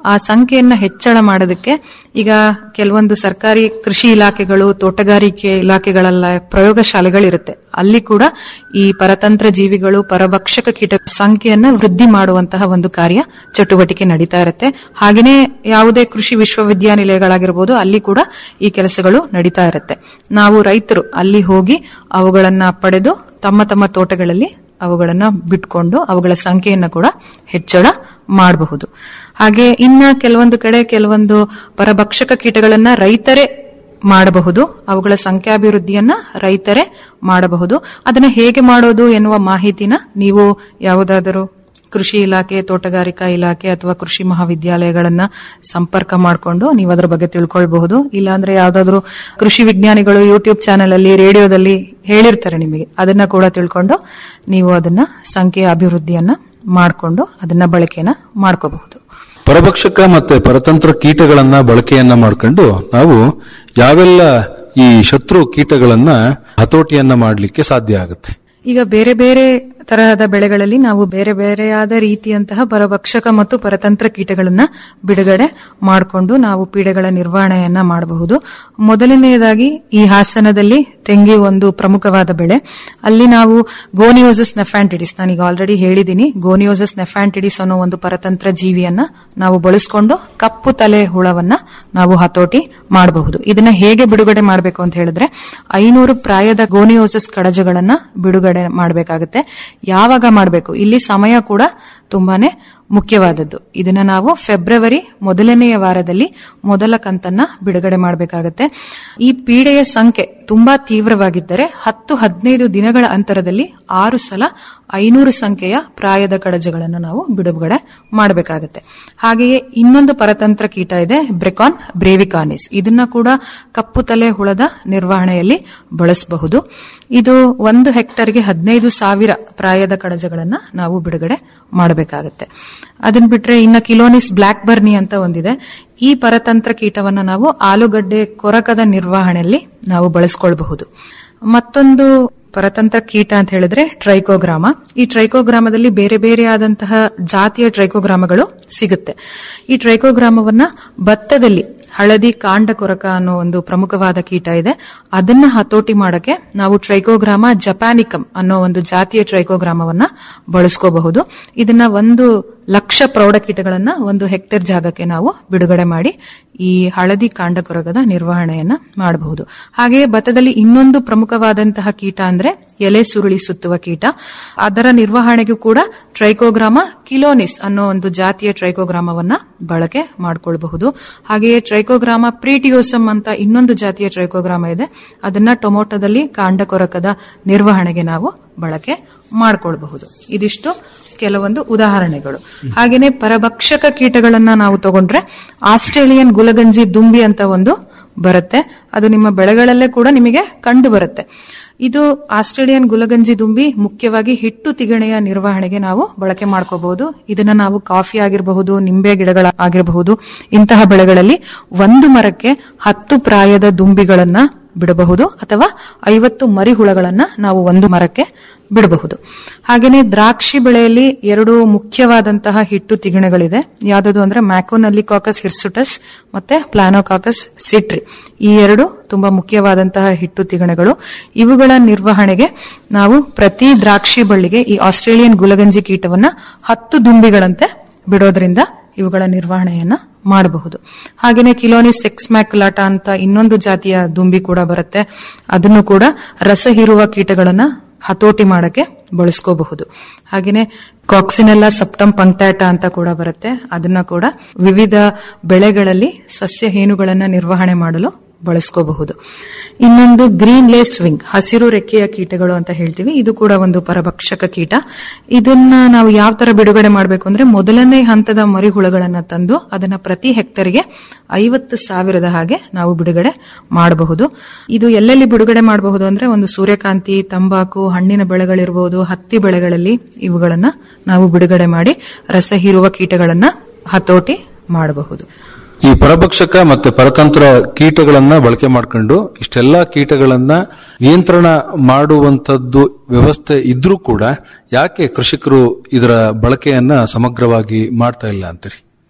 ಆ ಸಂಖ್ಯೆಯನ್ನ ಹೆಚ್ಚಳ ಮಾಡೋದಕ್ಕೆ ಈಗ ಕೆಲವೊಂದು ಸರ್ಕಾರಿ ಕೃಷಿ ಇಲಾಖೆಗಳು ತೋಟಗಾರಿಕೆ ಇಲಾಖೆಗಳೆಲ್ಲ ಪ್ರಯೋಗಶಾಲೆಗಳಿರುತ್ತೆ ಅಲ್ಲಿ ಕೂಡ ಈ ಪರತಂತ್ರ ಜೀವಿಗಳು ಪರಭಕ್ಷಕ ಕೀಟ ಸಂಖ್ಯೆಯನ್ನ ವೃದ್ಧಿ ಮಾಡುವಂತಹ ಒಂದು ಕಾರ್ಯ ಚಟುವಟಿಕೆ ನಡೀತಾ ಇರುತ್ತೆ ಹಾಗೇನೆ ಯಾವುದೇ ಕೃಷಿ ವಿಶ್ವವಿದ್ಯಾನಿಲಯಗಳಾಗಿರ್ಬೋದು ಅಲ್ಲಿ ಕೂಡ ಈ ಕೆಲಸಗಳು ನಡೀತಾ ಇರುತ್ತೆ ನಾವು ರೈತರು ಅಲ್ಲಿ ಹೋಗಿ ಅವುಗಳನ್ನ ಪಡೆದು ತಮ್ಮ ತಮ್ಮ ತೋಟಗಳಲ್ಲಿ ಅವುಗಳನ್ನ ಬಿಟ್ಕೊಂಡು ಅವುಗಳ ಸಂಖ್ಯೆಯನ್ನ ಕೂಡ ಹೆಚ್ಚಳ ಮಾಡಬಹುದು ಹಾಗೆ ಇನ್ನ ಕೆಲವೊಂದು ಕಡೆ ಕೆಲವೊಂದು ಪರಭಕ್ಷಕ ಕೀಟಗಳನ್ನ ರೈತರೇ ಮಾಡಬಹುದು ಅವುಗಳ ಸಂಖ್ಯಾಭಿವೃದ್ಧಿಯನ್ನ ರೈತರೇ ಮಾಡಬಹುದು ಅದನ್ನ ಹೇಗೆ ಮಾಡೋದು ಎನ್ನುವ ಮಾಹಿತಿನ ನೀವು ಯಾವುದಾದರೂ ಕೃಷಿ ಇಲಾಖೆ ತೋಟಗಾರಿಕಾ ಇಲಾಖೆ ಅಥವಾ ಕೃಷಿ ಮಹಾವಿದ್ಯಾಲಯಗಳನ್ನ ಸಂಪರ್ಕ ಮಾಡಿಕೊಂಡು ನೀವು ಅದರ ಬಗ್ಗೆ ತಿಳ್ಕೊಳ್ಬಹುದು ಇಲ್ಲಾಂದ್ರೆ ಯಾವ್ದಾದ್ರು ಕೃಷಿ ವಿಜ್ಞಾನಿಗಳು ಯೂಟ್ಯೂಬ್ ಚಾನೆಲ್ ಅಲ್ಲಿ ರೇಡಿಯೋದಲ್ಲಿ ಹೇಳಿರ್ತಾರೆ ನಿಮಗೆ ಅದನ್ನ ಕೂಡ ತಿಳ್ಕೊಂಡು ನೀವು ಅದನ್ನ ಸಂಖ್ಯೆಯ ಅಭಿವೃದ್ಧಿಯನ್ನ ಮಾಡಿಕೊಂಡು ಅದನ್ನ ಬಳಕೆನ ಮಾಡ್ಕೋಬಹುದು ಪರಭಕ್ಷಕ ಮತ್ತೆ ಪರತಂತ್ರ ಕೀಟಗಳನ್ನ ಬಳಕೆಯನ್ನ ಮಾಡ್ಕೊಂಡು ನಾವು ಯಾವೆಲ್ಲ ಈ ಶತ್ರು ಕೀಟಗಳನ್ನ ಹತೋಟಿಯನ್ನ ಮಾಡಲಿಕ್ಕೆ ಸಾಧ್ಯ ಆಗುತ್ತೆ ಈಗ ಬೇರೆ ಬೇರೆ ತರಹದ ಬೆಳೆಗಳಲ್ಲಿ ನಾವು ಬೇರೆ ಬೇರೆಯಾದ ರೀತಿಯಂತಹ ಪರಭಕ್ಷಕ ಮತ್ತು ಪರತಂತ್ರ ಕೀಟಗಳನ್ನ ಬಿಡುಗಡೆ ಮಾಡಿಕೊಂಡು ನಾವು ಪೀಡೆಗಳ ನಿರ್ವಹಣೆಯನ್ನ ಮಾಡಬಹುದು ಮೊದಲನೆಯದಾಗಿ ಈ ಹಾಸನದಲ್ಲಿ ತೆಂಗಿ ಒಂದು ಪ್ರಮುಖವಾದ ಬೆಳೆ ಅಲ್ಲಿ ನಾವು ಗೋನಿಯೋಸಸ್ ನೆಫ್ಯಾಂಟಿಡಿಸ್ ನಾನೀಗ ಆಲ್ರೆಡಿ ಹೇಳಿದ್ದೀನಿ ಗೋನಿಯೋಸಸ್ ನೆಫ್ಯಾಂಟಿಡಿಸ್ ಅನ್ನೋ ಒಂದು ಪರತಂತ್ರ ಜೀವಿಯನ್ನ ನಾವು ಬಳಸ್ಕೊಂಡು ಕಪ್ಪು ತಲೆ ಹುಳವನ್ನ ನಾವು ಹತೋಟಿ ಮಾಡಬಹುದು ಇದನ್ನ ಹೇಗೆ ಬಿಡುಗಡೆ ಮಾಡಬೇಕು ಅಂತ ಹೇಳಿದ್ರೆ ಐನೂರು ಪ್ರಾಯದ ಗೋನಿಯೋಸಸ್ ಕಡಜಗಳನ್ನ ಬಿಡುಗಡೆ ಮಾಡಬೇಕಾಗುತ್ತೆ ಯಾವಾಗ ಮಾಡಬೇಕು ಇಲ್ಲಿ ಸಮಯ ಕೂಡ ತುಂಬಾನೇ ಮುಖ್ಯವಾದದ್ದು ಇದನ್ನ ನಾವು ಫೆಬ್ರವರಿ ಮೊದಲನೆಯ ವಾರದಲ್ಲಿ ಮೊದಲ ಕಂತನ್ನ ಬಿಡುಗಡೆ ಮಾಡಬೇಕಾಗತ್ತೆ ಈ ಪೀಡೆಯ ಸಂಖ್ಯೆ ತುಂಬಾ ತೀವ್ರವಾಗಿದ್ದರೆ ಹತ್ತು ಹದಿನೈದು ದಿನಗಳ ಅಂತರದಲ್ಲಿ ಆರು ಸಲ ಐನೂರು ಸಂಖ್ಯೆಯ ಪ್ರಾಯದ ಕಡಜಗಳನ್ನು ನಾವು ಬಿಡುಗಡೆ ಮಾಡಬೇಕಾಗತ್ತೆ ಹಾಗೆಯೇ ಇನ್ನೊಂದು ಪರತಂತ್ರ ಕೀಟ ಇದೆ ಬ್ರೆಕಾನ್ ಬ್ರೇವಿಕಾನಿಸ್ ಇದನ್ನ ಕೂಡ ಕಪ್ಪು ತಲೆ ಹುಳದ ನಿರ್ವಹಣೆಯಲ್ಲಿ ಬಳಸಬಹುದು ಇದು ಒಂದು ಹೆಕ್ಟರ್ಗೆ ಹದಿನೈದು ಸಾವಿರ ಪ್ರಾಯದ ಕಡಜಗಳನ್ನ ನಾವು ಬಿಡುಗಡೆ ಮಾಡಬೇಕಾಗತ್ತೆ ಅದನ್ ಬಿಟ್ರೆ ಇನ್ನ ಕಿಲೋನಿಸ್ ಬ್ಲಾಕ್ ಬರ್ನಿ ಅಂತ ಒಂದಿದೆ ಈ ಪರತಂತ್ರ ಕೀಟವನ್ನ ನಾವು ಆಲೂಗಡ್ಡೆ ಕೊರಕದ ನಿರ್ವಹಣೆಯಲ್ಲಿ ನಾವು ಬಳಸ್ಕೊಳ್ಬಹುದು ಮತ್ತೊಂದು ಪರತಂತ್ರ ಕೀಟ ಅಂತ ಹೇಳಿದ್ರೆ ಟ್ರೈಕೋಗ್ರಾಮ ಈ ಟ್ರೈಕೋಗ್ರಾಮದಲ್ಲಿ ಬೇರೆ ಬೇರೆ ಆದಂತಹ ಜಾತಿಯ ಟ್ರೈಕೋಗ್ರಾಮಗಳು ಸಿಗುತ್ತೆ ಈ ಟ್ರೈಕೋಗ್ರಾಮವನ್ನ ಭತ್ತದಲ್ಲಿ ಹಳದಿ ಕಾಂಡ ಕೊರಕ ಅನ್ನೋ ಒಂದು ಪ್ರಮುಖವಾದ ಕೀಟ ಇದೆ ಅದನ್ನ ಹತೋಟಿ ಮಾಡಕ್ಕೆ ನಾವು ಟ್ರೈಕೋಗ್ರಾಮ ಜಪಾನಿಕಮ್ ಅನ್ನೋ ಒಂದು ಜಾತಿಯ ಟ್ರೈಕೋಗ್ರಾಮವನ್ನ ಬಳಸ್ಕೋಬಹುದು ಇದನ್ನ ಒಂದು ಲಕ್ಷ ಪ್ರೌಢಕೀಟಗಳನ್ನ ಒಂದು ಹೆಕ್ಟೇರ್ ಜಾಗಕ್ಕೆ ನಾವು ಬಿಡುಗಡೆ ಮಾಡಿ ಈ ಹಳದಿ ಕಾಂಡ ಕೊರಗದ ನಿರ್ವಹಣೆಯನ್ನ ಮಾಡಬಹುದು ಹಾಗೆಯೇ ಭತ್ತದಲ್ಲಿ ಇನ್ನೊಂದು ಪ್ರಮುಖವಾದಂತಹ ಕೀಟ ಅಂದ್ರೆ ಎಲೆ ಸುರುಳಿ ಸುತ್ತುವ ಕೀಟ ಅದರ ನಿರ್ವಹಣೆಗೂ ಕೂಡ ಟ್ರೈಕೋಗ್ರಾಮ ಕಿಲೋನಿಸ್ ಅನ್ನೋ ಒಂದು ಜಾತಿಯ ಟ್ರೈಕೋಗ್ರಾಮವನ್ನ ಬಳಕೆ ಮಾಡಿಕೊಳ್ಳಬಹುದು ಹಾಗೆಯೇ ಟ್ರೈಕೋಗ್ರಾಮ ಪ್ರೀಟಿಯೋಸಮ್ ಅಂತ ಇನ್ನೊಂದು ಜಾತಿಯ ಟ್ರೈಕೋಗ್ರಾಮ ಇದೆ ಅದನ್ನ ಟೊಮೊಟೊದಲ್ಲಿ ಕಾಂಡ ಕೊರಕದ ನಿರ್ವಹಣೆಗೆ ನಾವು ಬಳಕೆ ಮಾಡಿಕೊಳ್ಳಬಹುದು ಇದಿಷ್ಟು ಕೆಲವೊಂದು ಉದಾಹರಣೆಗಳು ಹಾಗೇನೆ ಪರಭಕ್ಷಕ ಕೀಟಗಳನ್ನ ನಾವು ತಗೊಂಡ್ರೆ ಆಸ್ಟ್ರೇಲಿಯನ್ ಗುಲಗಂಜಿ ದುಂಬಿ ಅಂತ ಒಂದು ಬರುತ್ತೆ ಅದು ನಿಮ್ಮ ಬೆಳೆಗಳಲ್ಲೇ ಕೂಡ ನಿಮಗೆ ಕಂಡು ಬರುತ್ತೆ ಇದು ಆಸ್ಟ್ರೇಲಿಯನ್ ಗುಲಗಂಜಿ ದುಂಬಿ ಮುಖ್ಯವಾಗಿ ಹಿಟ್ಟು ತಿಗಣೆಯ ನಿರ್ವಹಣೆಗೆ ನಾವು ಬಳಕೆ ಮಾಡ್ಕೋಬಹುದು ಇದನ್ನ ನಾವು ಕಾಫಿ ಆಗಿರಬಹುದು ನಿಂಬೆ ಗಿಡಗಳ ಆಗಿರಬಹುದು ಇಂತಹ ಬೆಳೆಗಳಲ್ಲಿ ಒಂದು ಮರಕ್ಕೆ ಹತ್ತು ಪ್ರಾಯದ ದುಂಬಿಗಳನ್ನ ಬಿಡಬಹುದು ಅಥವಾ ಐವತ್ತು ಮರಿಹುಳಗಳನ್ನ ನಾವು ಒಂದು ಮರಕ್ಕೆ ಬಿಡಬಹುದು ಹಾಗೇನೆ ದ್ರಾಕ್ಷಿ ಬೆಳೆಯಲ್ಲಿ ಎರಡು ಮುಖ್ಯವಾದಂತಹ ಹಿಟ್ಟು ತಿಗಣೆಗಳಿದೆ ಯಾವ್ದು ಅಂದ್ರೆ ಮ್ಯಾಕೋನಲ್ಲಿ ಕಾಕಸ್ ಹಿರ್ಸುಟಸ್ ಮತ್ತೆ ಪ್ಲಾನೋಕಾಕಸ್ ಸಿಟ್ರಿ ಈ ಎರಡು ತುಂಬಾ ಮುಖ್ಯವಾದಂತಹ ಹಿಟ್ಟು ತಿಗಣೆಗಳು ಇವುಗಳ ನಿರ್ವಹಣೆಗೆ ನಾವು ಪ್ರತಿ ದ್ರಾಕ್ಷಿ ಬಳ್ಳಿಗೆ ಈ ಆಸ್ಟ್ರೇಲಿಯನ್ ಗುಲಗಂಜಿ ಕೀಟವನ್ನ ಹತ್ತು ದುಂಬಿಗಳಂತೆ ಬಿಡೋದ್ರಿಂದ ಇವುಗಳ ನಿರ್ವಹಣೆಯನ್ನ ಮಾಡಬಹುದು ಹಾಗೇನೆ ಕಿಲೋನಿಸ್ ಸೆಕ್ಸ್ ಮ್ಯಾಕ್ಯುಲಾಟ ಅಂತ ಇನ್ನೊಂದು ಜಾತಿಯ ದುಂಬಿ ಕೂಡ ಬರುತ್ತೆ ಅದನ್ನು ಕೂಡ ರಸ ಹೀರುವ ಕೀಟಗಳನ್ನ ಹತೋಟಿ ಮಾಡಕ್ಕೆ ಬಳಸ್ಕೋಬಹುದು ಹಾಗೇನೆ ಕಾಕ್ಸಿನೆಲ್ಲ ಸಪ್ಟಮ್ ಪಂಕ್ಟಾಟ ಅಂತ ಕೂಡ ಬರುತ್ತೆ ಅದನ್ನ ಕೂಡ ವಿವಿಧ ಬೆಳೆಗಳಲ್ಲಿ ಸಸ್ಯ ಹೇನುಗಳನ್ನ ನಿರ್ವಹಣೆ ಮಾಡಲು ಬಳಸ್ಕೋಬಹುದು ಇನ್ನೊಂದು ಗ್ರೀನ್ ಲೇಸ್ ವಿಂಗ್ ಹಸಿರು ರೆಕ್ಕೆಯ ಕೀಟಗಳು ಅಂತ ಹೇಳ್ತೀವಿ ಇದು ಕೂಡ ಒಂದು ಪರಭಕ್ಷಕ ಕೀಟ ಇದನ್ನ ನಾವು ಯಾವ ತರ ಬಿಡುಗಡೆ ಮಾಡಬೇಕು ಅಂದ್ರೆ ಮೊದಲನೇ ಹಂತದ ಮರಿಹುಳಗಳನ್ನ ತಂದು ಅದನ್ನ ಪ್ರತಿ ಹೆಕ್ಟರ್ಗೆ ಐವತ್ತು ಸಾವಿರದ ಹಾಗೆ ನಾವು ಬಿಡುಗಡೆ ಮಾಡಬಹುದು ಇದು ಎಲ್ಲೆಲ್ಲಿ ಬಿಡುಗಡೆ ಮಾಡಬಹುದು ಅಂದ್ರೆ ಒಂದು ಸೂರ್ಯಕಾಂತಿ ತಂಬಾಕು ಹಣ್ಣಿನ ಬೆಳೆಗಳಿರಬಹುದು ಹತ್ತಿ ಬೆಳೆಗಳಲ್ಲಿ ಇವುಗಳನ್ನ ನಾವು ಬಿಡುಗಡೆ ಮಾಡಿ ರಸ ಹೀರುವ ಕೀಟಗಳನ್ನ ಹತೋಟಿ ಮಾಡಬಹುದು ಈ ಪರಭಕ್ಷಕ ಮತ್ತೆ ಪರತಂತ್ರ ಕೀಟಗಳನ್ನ ಬಳಕೆ ಮಾಡ್ಕೊಂಡು ಇಷ್ಟೆಲ್ಲಾ ಕೀಟಗಳನ್ನ ನಿಯಂತ್ರಣ ಮಾಡುವಂತದ್ದು ವ್ಯವಸ್ಥೆ ಇದ್ರೂ ಕೂಡ ಯಾಕೆ ಕೃಷಿಕರು ಇದರ ಬಳಕೆಯನ್ನ ಸಮಗ್ರವಾಗಿ ಮಾಡ್ತಾ ಇಲ್ಲ ಅಂತೀರಿ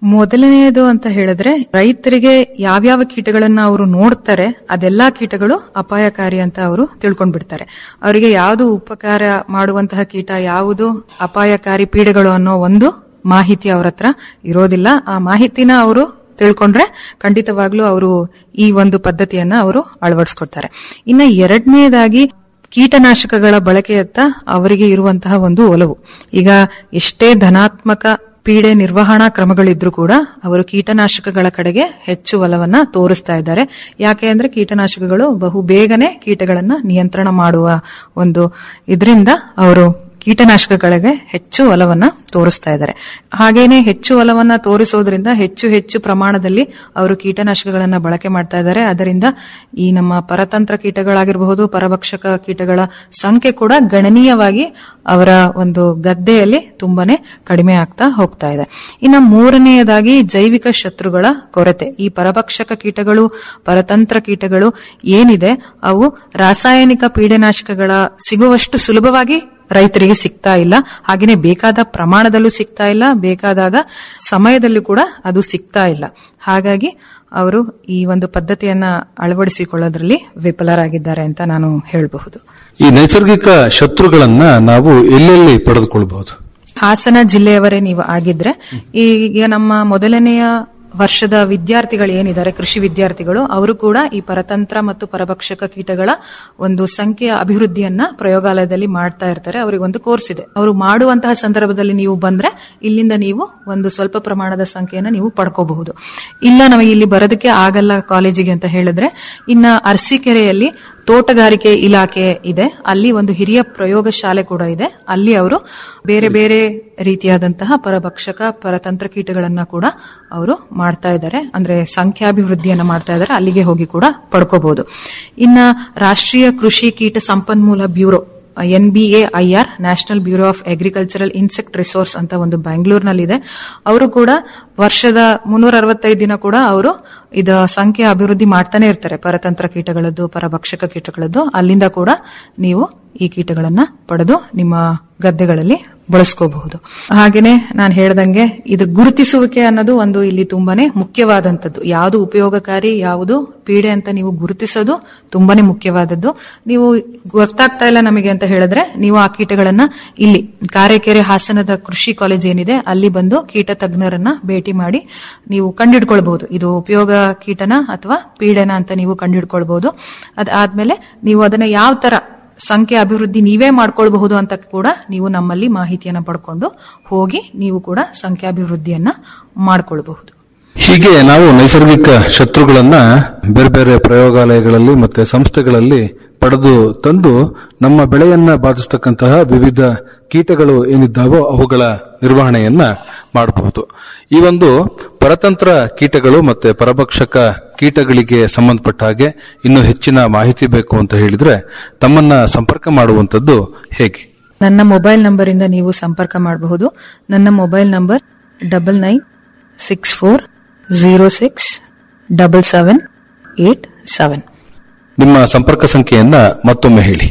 ಮೊದಲನೆಯದು ಅಂತ ಹೇಳಿದ್ರೆ ರೈತರಿಗೆ ಯಾವ್ಯಾವ ಕೀಟಗಳನ್ನ ಅವರು ನೋಡ್ತಾರೆ ಅದೆಲ್ಲಾ ಕೀಟಗಳು ಅಪಾಯಕಾರಿ ಅಂತ ಅವರು ತಿಳ್ಕೊಂಡ್ ಬಿಡ್ತಾರೆ ಅವರಿಗೆ ಯಾವುದು ಉಪಕಾರ ಮಾಡುವಂತಹ ಕೀಟ ಯಾವುದು ಅಪಾಯಕಾರಿ ಪೀಡೆಗಳು ಅನ್ನೋ ಒಂದು ಮಾಹಿತಿ ಅವ್ರ ಹತ್ರ ಇರೋದಿಲ್ಲ ಆ ಮಾಹಿತಿನ ಅವರು ತಿಳ್ಕೊಂಡ್ರೆ ಖಂಡಿತವಾಗ್ಲೂ ಅವರು ಈ ಒಂದು ಪದ್ಧತಿಯನ್ನ ಅವರು ಅಳವಡಿಸ್ಕೊಡ್ತಾರೆ ಇನ್ನ ಎರಡನೇದಾಗಿ ಕೀಟನಾಶಕಗಳ ಬಳಕೆಯತ್ತ ಅವರಿಗೆ ಇರುವಂತಹ ಒಂದು ಒಲವು ಈಗ ಎಷ್ಟೇ ಧನಾತ್ಮಕ ಪೀಡೆ ನಿರ್ವಹಣಾ ಕ್ರಮಗಳಿದ್ರೂ ಕೂಡ ಅವರು ಕೀಟನಾಶಕಗಳ ಕಡೆಗೆ ಹೆಚ್ಚು ಒಲವನ್ನ ತೋರಿಸ್ತಾ ಇದ್ದಾರೆ ಯಾಕೆ ಅಂದ್ರೆ ಕೀಟನಾಶಕಗಳು ಬಹು ಬೇಗನೆ ಕೀಟಗಳನ್ನ ನಿಯಂತ್ರಣ ಮಾಡುವ ಒಂದು ಇದರಿಂದ ಅವರು ಕೀಟನಾಶಕಗಳಿಗೆ ಹೆಚ್ಚು ಒಲವನ್ನ ತೋರಿಸ್ತಾ ಇದ್ದಾರೆ ಹಾಗೇನೆ ಹೆಚ್ಚು ಒಲವನ್ನ ತೋರಿಸೋದ್ರಿಂದ ಹೆಚ್ಚು ಹೆಚ್ಚು ಪ್ರಮಾಣದಲ್ಲಿ ಅವರು ಕೀಟನಾಶಕಗಳನ್ನ ಬಳಕೆ ಮಾಡ್ತಾ ಇದ್ದಾರೆ ಅದರಿಂದ ಈ ನಮ್ಮ ಪರತಂತ್ರ ಕೀಟಗಳಾಗಿರಬಹುದು ಪರಭಕ್ಷಕ ಕೀಟಗಳ ಸಂಖ್ಯೆ ಕೂಡ ಗಣನೀಯವಾಗಿ ಅವರ ಒಂದು ಗದ್ದೆಯಲ್ಲಿ ತುಂಬಾನೇ ಕಡಿಮೆ ಆಗ್ತಾ ಹೋಗ್ತಾ ಇದೆ ಇನ್ನು ಮೂರನೆಯದಾಗಿ ಜೈವಿಕ ಶತ್ರುಗಳ ಕೊರತೆ ಈ ಪರಭಕ್ಷಕ ಕೀಟಗಳು ಪರತಂತ್ರ ಕೀಟಗಳು ಏನಿದೆ ಅವು ರಾಸಾಯನಿಕ ಪೀಡನಾಶಕಗಳ ಸಿಗುವಷ್ಟು ಸುಲಭವಾಗಿ ರೈತರಿಗೆ ಸಿಗ್ತಾ ಇಲ್ಲ ಹಾಗೇನೆ ಬೇಕಾದ ಪ್ರಮಾಣದಲ್ಲೂ ಸಿಗ್ತಾ ಇಲ್ಲ ಬೇಕಾದಾಗ ಸಮಯದಲ್ಲೂ ಕೂಡ ಅದು ಸಿಗ್ತಾ ಇಲ್ಲ ಹಾಗಾಗಿ ಅವರು ಈ ಒಂದು ಪದ್ಧತಿಯನ್ನ ಅಳವಡಿಸಿಕೊಳ್ಳೋದ್ರಲ್ಲಿ ವಿಫಲರಾಗಿದ್ದಾರೆ ಅಂತ ನಾನು ಹೇಳಬಹುದು ಈ ನೈಸರ್ಗಿಕ ಶತ್ರುಗಳನ್ನ ನಾವು ಎಲ್ಲೆಲ್ಲಿ ಪಡೆದುಕೊಳ್ಬಹುದು ಹಾಸನ ಜಿಲ್ಲೆಯವರೇ ನೀವು ಆಗಿದ್ರೆ ಈಗ ನಮ್ಮ ಮೊದಲನೆಯ ವರ್ಷದ ವಿದ್ಯಾರ್ಥಿಗಳು ಏನಿದ್ದಾರೆ ಕೃಷಿ ವಿದ್ಯಾರ್ಥಿಗಳು ಅವರು ಕೂಡ ಈ ಪರತಂತ್ರ ಮತ್ತು ಪರಭಕ್ಷಕ ಕೀಟಗಳ ಒಂದು ಸಂಖ್ಯೆಯ ಅಭಿವೃದ್ಧಿಯನ್ನ ಪ್ರಯೋಗಾಲಯದಲ್ಲಿ ಮಾಡ್ತಾ ಇರ್ತಾರೆ ಅವರಿಗೆ ಒಂದು ಕೋರ್ಸ್ ಇದೆ ಅವರು ಮಾಡುವಂತಹ ಸಂದರ್ಭದಲ್ಲಿ ನೀವು ಬಂದ್ರೆ ಇಲ್ಲಿಂದ ನೀವು ಒಂದು ಸ್ವಲ್ಪ ಪ್ರಮಾಣದ ಸಂಖ್ಯೆಯನ್ನ ನೀವು ಪಡ್ಕೋಬಹುದು ಇಲ್ಲ ನಮಗೆ ಇಲ್ಲಿ ಬರೋದಕ್ಕೆ ಆಗಲ್ಲ ಕಾಲೇಜಿಗೆ ಅಂತ ಹೇಳಿದ್ರೆ ಇನ್ನ ಅರಸೀಕೆರೆಯಲ್ಲಿ ತೋಟಗಾರಿಕೆ ಇಲಾಖೆ ಇದೆ ಅಲ್ಲಿ ಒಂದು ಹಿರಿಯ ಪ್ರಯೋಗ ಶಾಲೆ ಕೂಡ ಇದೆ ಅಲ್ಲಿ ಅವರು ಬೇರೆ ಬೇರೆ ರೀತಿಯಾದಂತಹ ಪರಭಕ್ಷಕ ಪರತಂತ್ರ ಕೀಟಗಳನ್ನ ಕೂಡ ಅವರು ಮಾಡ್ತಾ ಇದ್ದಾರೆ ಅಂದ್ರೆ ಸಂಖ್ಯಾಭಿವೃದ್ಧಿಯನ್ನ ಮಾಡ್ತಾ ಇದ್ದಾರೆ ಅಲ್ಲಿಗೆ ಹೋಗಿ ಕೂಡ ಪಡ್ಕೋಬಹುದು ಇನ್ನ ರಾಷ್ಟ್ರೀಯ ಕೃಷಿ ಕೀಟ ಸಂಪನ್ಮೂಲ bureau N B A I R National Bureau of Agricultural Insect Resource ಅಂತ ಒಂದು ಬ್ಯಾಂಗ್ಳೂರ್ನಲ್ಲಿದೆ ಅವರು ಕೂಡ ವರ್ಷದ ಮುನ್ನೂರ ಅರವತ್ತೈದು ದಿನ ಕೂಡ ಅವರು ಇದ ಸಂಖ್ಯೆ ಅಭಿವೃದ್ಧಿ ಮಾಡ್ತಾನೆ ಇರ್ತಾರೆ ಪರತಂತ್ರ ಕೀಟಗಳದ್ದು ಪರಭಕ್ಷಕ ಕೀಟಗಳದ್ದು ಅಲ್ಲಿಂದ ಕೂಡ ನೀವು ಈ ಕೀಟಗಳನ್ನ ಪಡೆದು ನಿಮ್ಮ ಗದ್ದೆಗಳಲ್ಲಿ ಬಳಸ್ಕೋಬಹುದು ಹಾಗೇನೆ ನಾನು ಹೇಳ್ದಂಗೆ ಇದು ಗುರುತಿಸುವಿಕೆ ಅನ್ನೋದು ಒಂದು ಇಲ್ಲಿ ತುಂಬಾನೇ ಮುಖ್ಯವಾದಂತದ್ದು ಯಾವುದು ಉಪಯೋಗಕಾರಿ ಯಾವುದು ಪೀಡೆ ಅಂತ ನೀವು ಗುರುತಿಸೋದು ತುಂಬಾನೇ ಮುಖ್ಯವಾದದ್ದು ನೀವು ಗೊತ್ತಾಗ್ತಾ ಇಲ್ಲ ನಮಗೆ ಅಂತ ಹೇಳಿದ್ರೆ ನೀವು ಆ ಕೀಟಗಳನ್ನ ಇಲ್ಲಿ ಕಾರೆಕೆರೆ ಹಾಸನದ ಕೃಷಿ ಕಾಲೇಜ್ ಏನಿದೆ ಅಲ್ಲಿ ಬಂದು ಕೀಟ ತಜ್ಞರನ್ನ ಭೇಟಿ ಮಾಡಿ ನೀವು ಕಂಡಿಡ್ಕೊಳ್ಬಹುದು ಇದು ಉಪಯೋಗ ಕೀಟನ ಅಥವಾ ಪೀಡೆನ ಅಂತ ನೀವು ಕಂಡಿಡ್ಕೊಳ್ಬಹುದು ಅದಾದ್ಮೇಲೆ ನೀವು ಅದನ್ನ ಯಾವ ತರ ಸಂಖ್ಯೆ ಅಭಿವೃದ್ಧಿ ನೀವೇ ಮಾಡ್ಕೊಳ್ಬಹುದು ಅಂತ ಕೂಡ ನೀವು ನಮ್ಮಲ್ಲಿ ಮಾಹಿತಿಯನ್ನ ಪಡ್ಕೊಂಡು ಹೋಗಿ ನೀವು ಕೂಡ ಸಂಖ್ಯಾಭಿವೃದ್ಧಿಯನ್ನ ಮಾಡ್ಕೊಳ್ಬಹುದು ಹೀಗೆ ನಾವು ನೈಸರ್ಗಿಕ ಶತ್ರುಗಳನ್ನ ಬೇರೆ ಬೇರೆ ಪ್ರಯೋಗಾಲಯಗಳಲ್ಲಿ ಮತ್ತೆ ಸಂಸ್ಥೆಗಳಲ್ಲಿ ಪಡೆದು ತಂದು ನಮ್ಮ ಬೆಳೆಯನ್ನ ಬಾಧಿಸತಕ್ಕಂತಹ ವಿವಿಧ ಕೀಟಗಳು ಏನಿದ್ದಾವೋ ಅವುಗಳ ನಿರ್ವಹಣೆಯನ್ನ ಮಾಡಬಹುದು ಈ ಒಂದು ಪರತಂತ್ರ ಕೀಟಗಳು ಮತ್ತೆ ಪರಭಕ್ಷಕ ಕೀಟಗಳಿಗೆ ಸಂಬಂಧಪಟ್ಟ ಹಾಗೆ ಇನ್ನು ಹೆಚ್ಚಿನ ಮಾಹಿತಿ ಬೇಕು ಅಂತ ಹೇಳಿದ್ರೆ ತಮ್ಮನ್ನ ಸಂಪರ್ಕ ಮಾಡುವಂತದ್ದು ಹೇಗೆ ನನ್ನ ಮೊಬೈಲ್ ನಂಬರ್ ಇಂದ ನೀವು ಸಂಪರ್ಕ ಮಾಡಬಹುದು ನನ್ನ mobile number double nine six four zero six double seven eight seven ನಿಮ್ಮ ಸಂಪರ್ಕ ಸಂಖ್ಯೆಯನ್ನ ಮತ್ತೊಮ್ಮೆ ಹೇಳಿ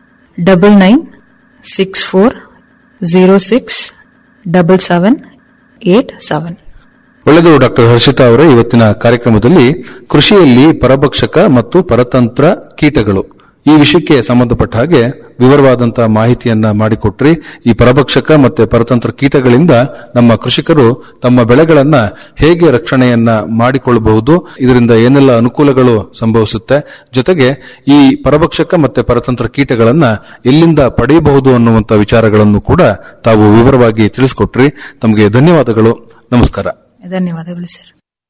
double nine six four zero six double seven eight seven ಒಳ್ಳೆಯದು ಡಾಕ್ಟರ್ ಹರ್ಷಿತಾ ಅವರೇ ಇವತ್ತಿನ ಕಾರ್ಯಕ್ರಮದಲ್ಲಿ ಕೃಷಿಯಲ್ಲಿ ಪರಭಕ್ಷಕ ಮತ್ತು ಪರತಂತ್ರ ಕೀಟಗಳು ಈ ವಿಷಯಕ್ಕೆ ಸಂಬಂಧಪಟ್ಟ ಹಾಗೆ ವಿವರವಾದಂತಹ ಮಾಹಿತಿಯನ್ನ ಮಾಡಿಕೊಟ್ರಿ ಈ ಪರಭಕ್ಷಕ ಮತ್ತೆ ಪರತಂತ್ರ ಕೀಟಗಳಿಂದ ನಮ್ಮ ಕೃಷಿಕರು ತಮ್ಮ ಬೆಳೆಗಳನ್ನ ಹೇಗೆ ರಕ್ಷಣೆಯನ್ನ ಮಾಡಿಕೊಳ್ಳಬಹುದು ಇದರಿಂದ ಏನೆಲ್ಲ ಅನುಕೂಲಗಳು ಸಂಭವಿಸುತ್ತೆ ಜೊತೆಗೆ ಈ ಪರಭಕ್ಷಕ ಮತ್ತೆ ಪರತಂತ್ರ ಕೀಟಗಳನ್ನ ಎಲ್ಲಿಂದ ಪಡೆಯಬಹುದು ಅನ್ನುವಂತ ವಿಚಾರಗಳನ್ನು ಕೂಡ ತಾವು ವಿವರವಾಗಿ ತಿಳಿಸಿಕೊಟ್ರಿ ತಮಗೆ ಧನ್ಯವಾದಗಳು ನಮಸ್ಕಾರ ಧನ್ಯವಾದಗಳು ಸರ್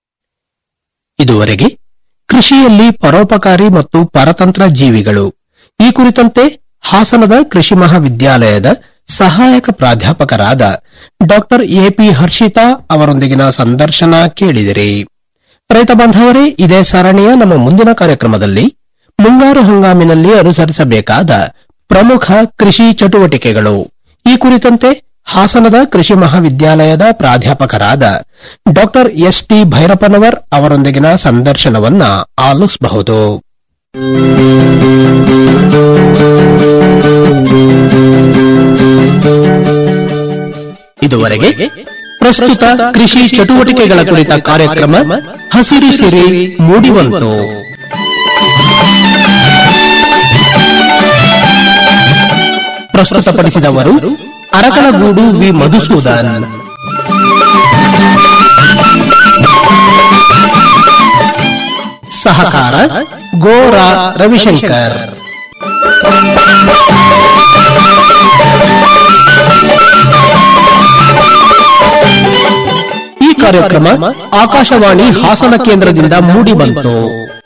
ಇದುವರೆಗೆ ಕೃಷಿಯಲ್ಲಿ ಪರೋಪಕಾರಿ ಮತ್ತು ಪರತಂತ್ರ ಜೀವಿಗಳು ಈ ಕುರಿತಂತೆ ಹಾಸನದ ಕೃಷಿ ಮಹಾವಿದ್ಯಾಲಯದ ಸಹಾಯಕ ಪ್ರಾಧ್ಯಾಪಕರಾದ ಡಾಕ್ಟರ್ ಎಪಿ ಹರ್ಷಿತಾ ಅವರೊಂದಿಗಿನ ಸಂದರ್ಶನ ಕೇಳಿದಿರಿ ರೈತ ಬಾಂಧವರೇ ಇದೇ ಸರಣಿಯ ನಮ್ಮ ಮುಂದಿನ ಕಾರ್ಯಕ್ರಮದಲ್ಲಿ ಮುಂಗಾರು ಹಂಗಾಮಿನಲ್ಲಿ ಅನುಸರಿಸಬೇಕಾದ ಪ್ರಮುಖ ಕೃಷಿ ಚಟುವಟಿಕೆಗಳು ಈ ಕುರಿತಂತೆ ಹಾಸನದ ಕೃಷಿ ಮಹಾವಿದ್ಯಾಲಯದ ಪ್ರಾಧ್ಯಾಪಕರಾದ ಡಾಕ್ಟರ್ ಎಸ್ ಟಿ ಭೈರಪ್ಪನವರ್ ಅವರೊಂದಿಗಿನ ಸಂದರ್ಶನವನ್ನ ಆಲಿಸಬಹುದು ಇದುವರೆಗೆ ಪ್ರಸ್ತುತ ಕೃಷಿ ಚಟುವಟಿಕೆಗಳ ಕುರಿತ ಕಾರ್ಯಕ್ರಮ ಹಸಿರು ಸಿರಿ ಮೂಡಿವಂತು ಪ್ರಸ್ತುತಪಡಿಸಿದವರು ಅರಕಲಗೂಡು ವಿ ಮಧುಸೂದನ್ ಸಹಕಾರ ಗೋರಾ ರವಿಶಂಕರ್ ಈ ಕಾರ್ಯಕ್ರಮ ಆಕಾಶವಾಣಿ ಹಾಸನ ಕೇಂದ್ರದಿಂದ ಮೂಡಿಬಂತು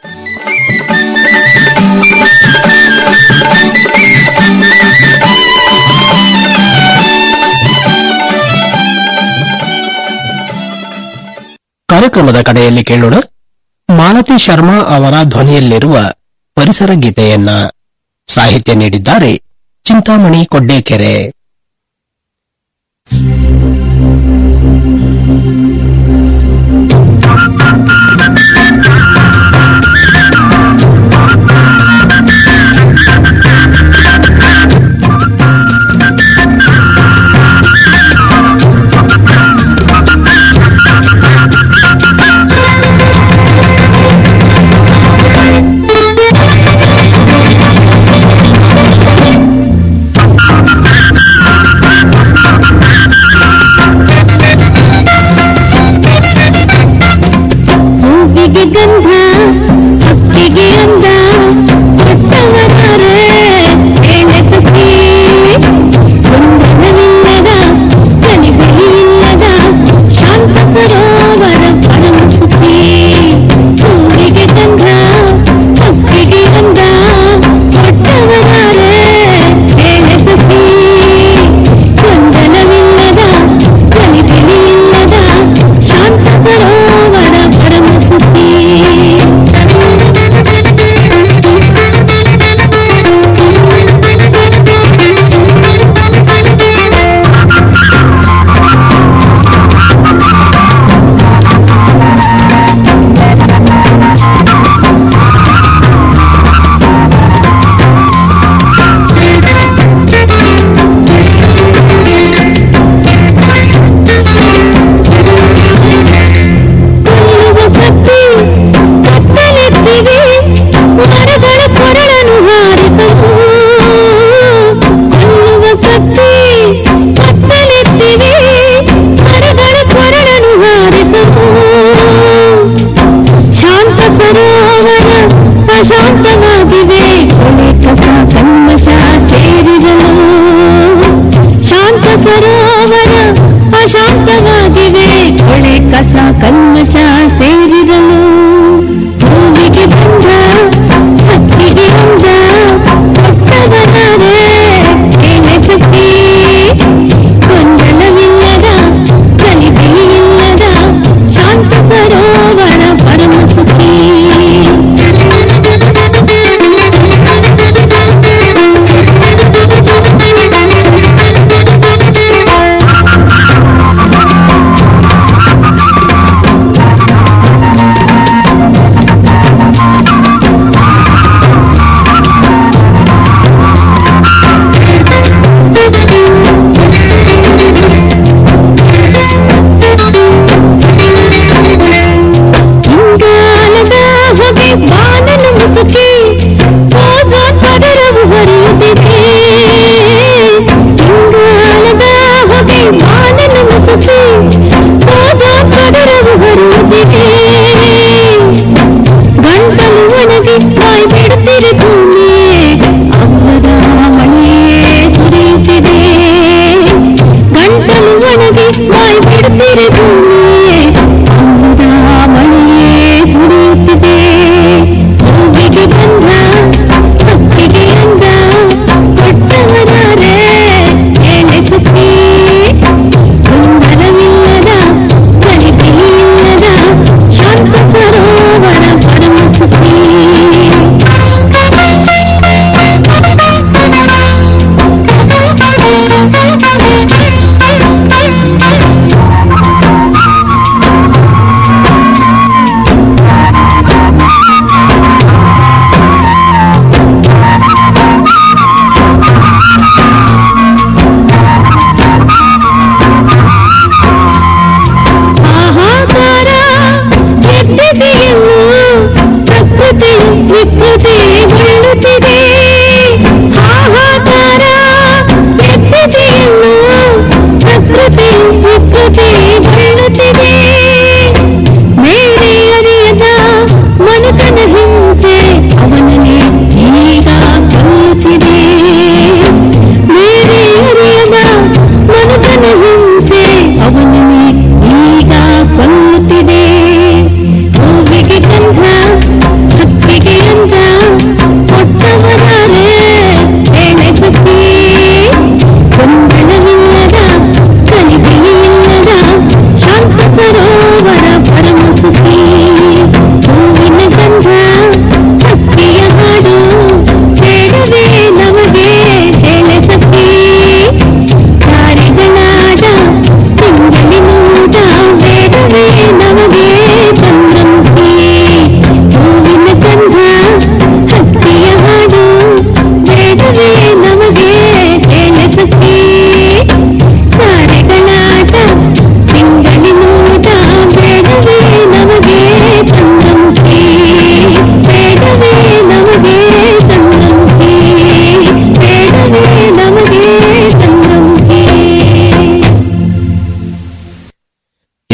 ಕಾರ್ಯಕ್ರಮದ ಕಡೆಯಲ್ಲಿ ಕೇಳೋಣ ಮಾಲತಿ ಶರ್ಮಾ ಅವರ ಧ್ವನಿಯಲ್ಲಿರುವ ಪರಿಸರ ಗೀತೆಯನ್ನ ಸಾಹಿತ್ಯ ನೀಡಿದ್ದಾರೆ ಚಿಂತಾಮಣಿ ಕೊಡ್ಡೇಕೆರೆ ಹೂವಿಗೆ ಗಂಧ ಹಕ್ಕಿಗೆ ಅಂದ ಕೊಟ್ಟವನಾರೆ ಎಳೆ ಸಖಿ ಕುಂದನವಿಲ್ಲದ ಕನಿಗಳಿಲ್ಲದ ಶಾಂತ ಸರೋವರ ಪರಮ ಸುಖಿ ಹೂವಿಗೆ ಗಂಧ ಹಕ್ಕಿಗೆ ಅಂದ ಕೊಟ್ಟವನಾರೆ ಎಳೆ ಸಖಿ ಗೊಂದಲವಿಲ್ಲದ ಕಲಿಗಳಿಲ್ಲದ ಶಾಂತ ಸರೋವರ ಪರಮ ಸುಖಿ ಕೊಲ್ಲುವ ಕತ್ತಿ ಕತ್ತಲೆತ್ತಿವೆ ಮರಗಳ ಕೊರಳನ್ನು ಹಾರಿಸಲು ಕೊಲ್ಲುವ ಕತ್ತಿ ಕತ್ತಲೆತ್ತಿವೆ ಮರಗಳ ಕೊರಳನ್ನು ಹಾರಿಸಲು ಶಾಂತ ಸರೋವರ ಅಶಾಂತವಾಗಿವೆ ಕೊನೆ ಕಸ ಕಲ್ಮಶ ಸೇರಿದಲು ಶಾಂತ ಸರೋವರ ಅಶಾಂತವಾಗಿವೆ ಕೊಳೆ ಕಸ ಕಲ್ಮಶ ಸೇರಿದಲು ಭೂಮಿಗೆ ಬಂದ ಹಕ್ಕಿಗೆ ಅಂದ ಕೊಟ್ಟವನಾರೆ ಎಲೆ ಸಖಿ ಗೊಂದಲವಿಲ್ಲದ ಕಲಿಕೆಯಿಲ್ಲದ ಶಾಂತ ಸರೋವರ ಪರಮ ಸುಖಿ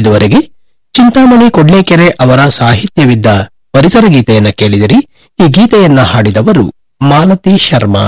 ಇದುವರೆಗೆ ಚಿಂತಾಮಣಿ ಕೊಡ್ಲೇಕೆರೆ ಅವರ ಸಾಹಿತ್ಯವಿದ್ದ ಪರಿಸರ ಗೀತೆಯನ್ನ ಕೇಳಿದಿರಿ ಈ ಗೀತೆಯನ್ನ ಹಾಡಿದವರು ಮಾಲತಿ ಶರ್ಮಾ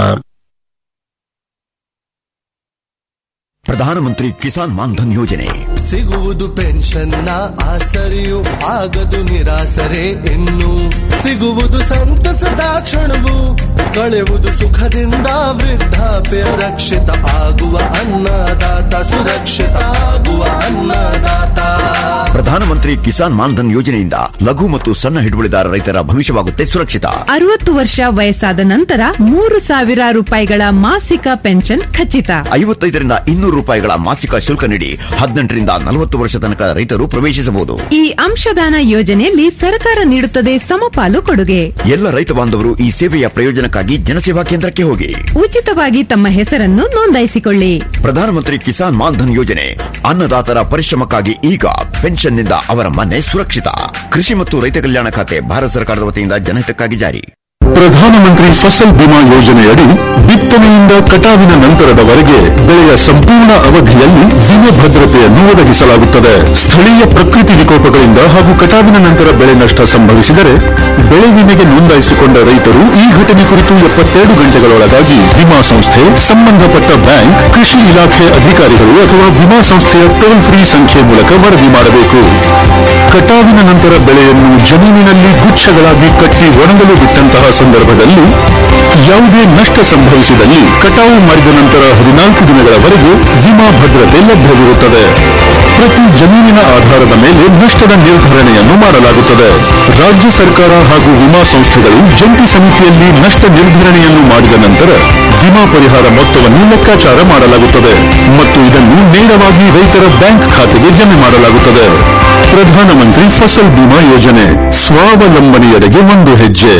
ಪ್ರಧಾನಮಂತ್ರಿ ಕಿಸಾನ್ ಮಾನ್ಧನ್ ಯೋಜನೆ ಸಿಗುವುದು ಪೆನ್ಷನ್ನ ಆಸರೆಯು ಆಗದು ನಿರಾಸರೆ ಇನ್ನು ಸಿಗುವುದು ಸಂತಸದ ಕ್ಷಣವು ಕಳೆಯುವುದು ಸುಖದಿಂದ ವೃದ್ಧಾಪ್ಯ ರಕ್ಷಿತ ಆಗುವ ಅನ್ನದಾತ ಸುರಕ್ಷಿತ ಆಗುವ ಅನ್ನದಾತ ಪ್ರಧಾನಮಂತ್ರಿ ಕಿಸಾನ್ ಮಾನ್ಧನ್ ಯೋಜನೆಯಿಂದ ಲಘು ಮತ್ತು ಸಣ್ಣ ಹಿಡುವಳಿದಾರ ರೈತರ ಭವಿಷ್ಯವಾಗುತ್ತೆ ಸುರಕ್ಷಿತ ಅರವತ್ತು ವರ್ಷ ವಯಸ್ಸಾದ ನಂತರ ಮೂರು ಸಾವಿರ ರೂಪಾಯಿಗಳ ಮಾಸಿಕ ಪೆನ್ಷನ್ ಖಚಿತ ಐವತ್ತೈದರಿಂದ ಇನ್ನೂರು ರೂಪಾಯಿಗಳ ಮಾಸಿಕ ಶುಲ್ಕ ನೀಡಿ ಹದಿನೆಂಟರಿಂದ ನಲವತ್ತು ವರ್ಷ ತನಕ ರೈತರು ಪ್ರವೇಶಿಸಬಹುದು ಈ ಅಂಶದಾನ ಯೋಜನೆಯಲ್ಲಿ ಸರ್ಕಾರ ನೀಡುತ್ತದೆ ಸಮಪಾಲು ಕೊಡುಗೆ ಎಲ್ಲ ರೈತ ಬಾಂಧವರು ಈ ಸೇವೆಯ ಪ್ರಯೋಜನಕ್ಕಾಗಿ ಜನಸೇವಾ ಕೇಂದ್ರಕ್ಕೆ ಹೋಗಿ ಉಚಿತವಾಗಿ ತಮ್ಮ ಹೆಸರನ್ನು ನೋಂದಾಯಿಸಿಕೊಳ್ಳಿ ಪ್ರಧಾನಮಂತ್ರಿ ಕಿಸಾನ್ ಮಾನ್ಧನ್ ಯೋಜನೆ ಅನ್ನದಾತರ ಪರಿಶ್ರಮಕ್ಕಾಗಿ ಈಗ ಪೆನ್ಷನ್ನಿಂದ ಅವರ ಮನೆ ಸುರಕ್ಷಿತ ಕೃಷಿ ಮತ್ತು ರೈತ ಕಲ್ಯಾಣ ಖಾತೆ ಭಾರತ ಸರ್ಕಾರದ ವತಿಯಿಂದ ಜನಹಿತಕ್ಕಾಗಿ ಜಾರಿ ಪ್ರಧಾನಮಂತ್ರಿ ಫಸಲ್ ಬಿಮಾ ಯೋಜನೆಯಡಿ ಬಿತ್ತನೆಯಿಂದ ಕಟಾವಿನ ನಂತರದವರೆಗೆ ಬೆಳೆಯ ಸಂಪೂರ್ಣ ಅವಧಿಯಲ್ಲಿ ವಿಮೆ ಭದ್ರತೆಯನ್ನು ಒದಗಿಸಲಾಗುತ್ತದೆ ಸ್ಥಳೀಯ ಪ್ರಕೃತಿ ವಿಕೋಪಗಳಿಂದ ಹಾಗೂ ಕಟಾವಿನ ನಂತರ ಬೆಳೆ ನಷ್ಟ ಸಂಭವಿಸಿದರೆ ಬೆಳೆ ವಿಮೆಗೆ ನೋಂದಾಯಿಸಿಕೊಂಡ ರೈತರು ಈ ಘಟನೆ ಕುರಿತು ಎಪ್ಪತ್ತೆರಡು ಗಂಟೆಗಳೊಳಗಾಗಿ ವಿಮಾ ಸಂಸ್ಥೆ ಸಂಬಂಧಪಟ್ಟ ಬ್ಯಾಂಕ್ ಕೃಷಿ ಇಲಾಖೆ ಅಧಿಕಾರಿಗಳು ಅಥವಾ ವಿಮಾ ಸಂಸ್ಥೆಯ ಟೋಲ್ ಫ್ರೀ ಸಂಖ್ಯೆ ಮೂಲಕ ವರದಿ ಮಾಡಬೇಕು ಕಟಾವಿನ ನಂತರ ಬೆಳೆಯನ್ನು ಜಮೀನಿನಲ್ಲಿ ಗುಚ್ಛಗಳಾಗಿ ಕಟ್ಟಿ ಒಣಗಲು ಬಿಟ್ಟಂತಹ ಸಂದರ್ಭದಲ್ಲಿ ಯಾವುದೇ ನಷ್ಟ ಸಂಭವಿಸಿದಲ್ಲಿ ಕಟಾವು ಮಾಡಿದ ನಂತರ ಹದಿನಾಲ್ಕು ದಿನಗಳವರೆಗೆ ವಿಮಾ ಭದ್ರತೆ ಲಭ್ಯವಿರುತ್ತದೆ ಪ್ರತಿ ಜಮೀನಿನ ಆಧಾರದ ಮೇಲೆ ನಷ್ಟದ ನಿರ್ಧರಣೆಯನ್ನು ಮಾಡಲಾಗುತ್ತದೆ ರಾಜ್ಯ ಸರ್ಕಾರ ಹಾಗೂ ವಿಮಾ ಸಂಸ್ಥೆಗಳು ಜಂಟಿ ಸಮಿತಿಯಲ್ಲಿ ನಷ್ಟ ನಿರ್ಧರಣೆಯನ್ನು ಮಾಡಿದ ನಂತರ ವಿಮಾ ಪರಿಹಾರ ಮೊತ್ತವನ್ನು ಲೆಕ್ಕಾಚಾರ ಮಾಡಲಾಗುತ್ತದೆ ಮತ್ತು ಇದನ್ನು ನೇರವಾಗಿ ರೈತರ ಬ್ಯಾಂಕ್ ಖಾತೆಗೆ ಜಮೆ ಮಾಡಲಾಗುತ್ತದೆ ಪ್ರಧಾನಮಂತ್ರಿ ಫಸಲ್ ಬಿಮಾ ಯೋಜನೆ ಸ್ವಾವಲಂಬನೆಯೆಡೆಗೆ ಒಂದು ಹೆಜ್ಜೆ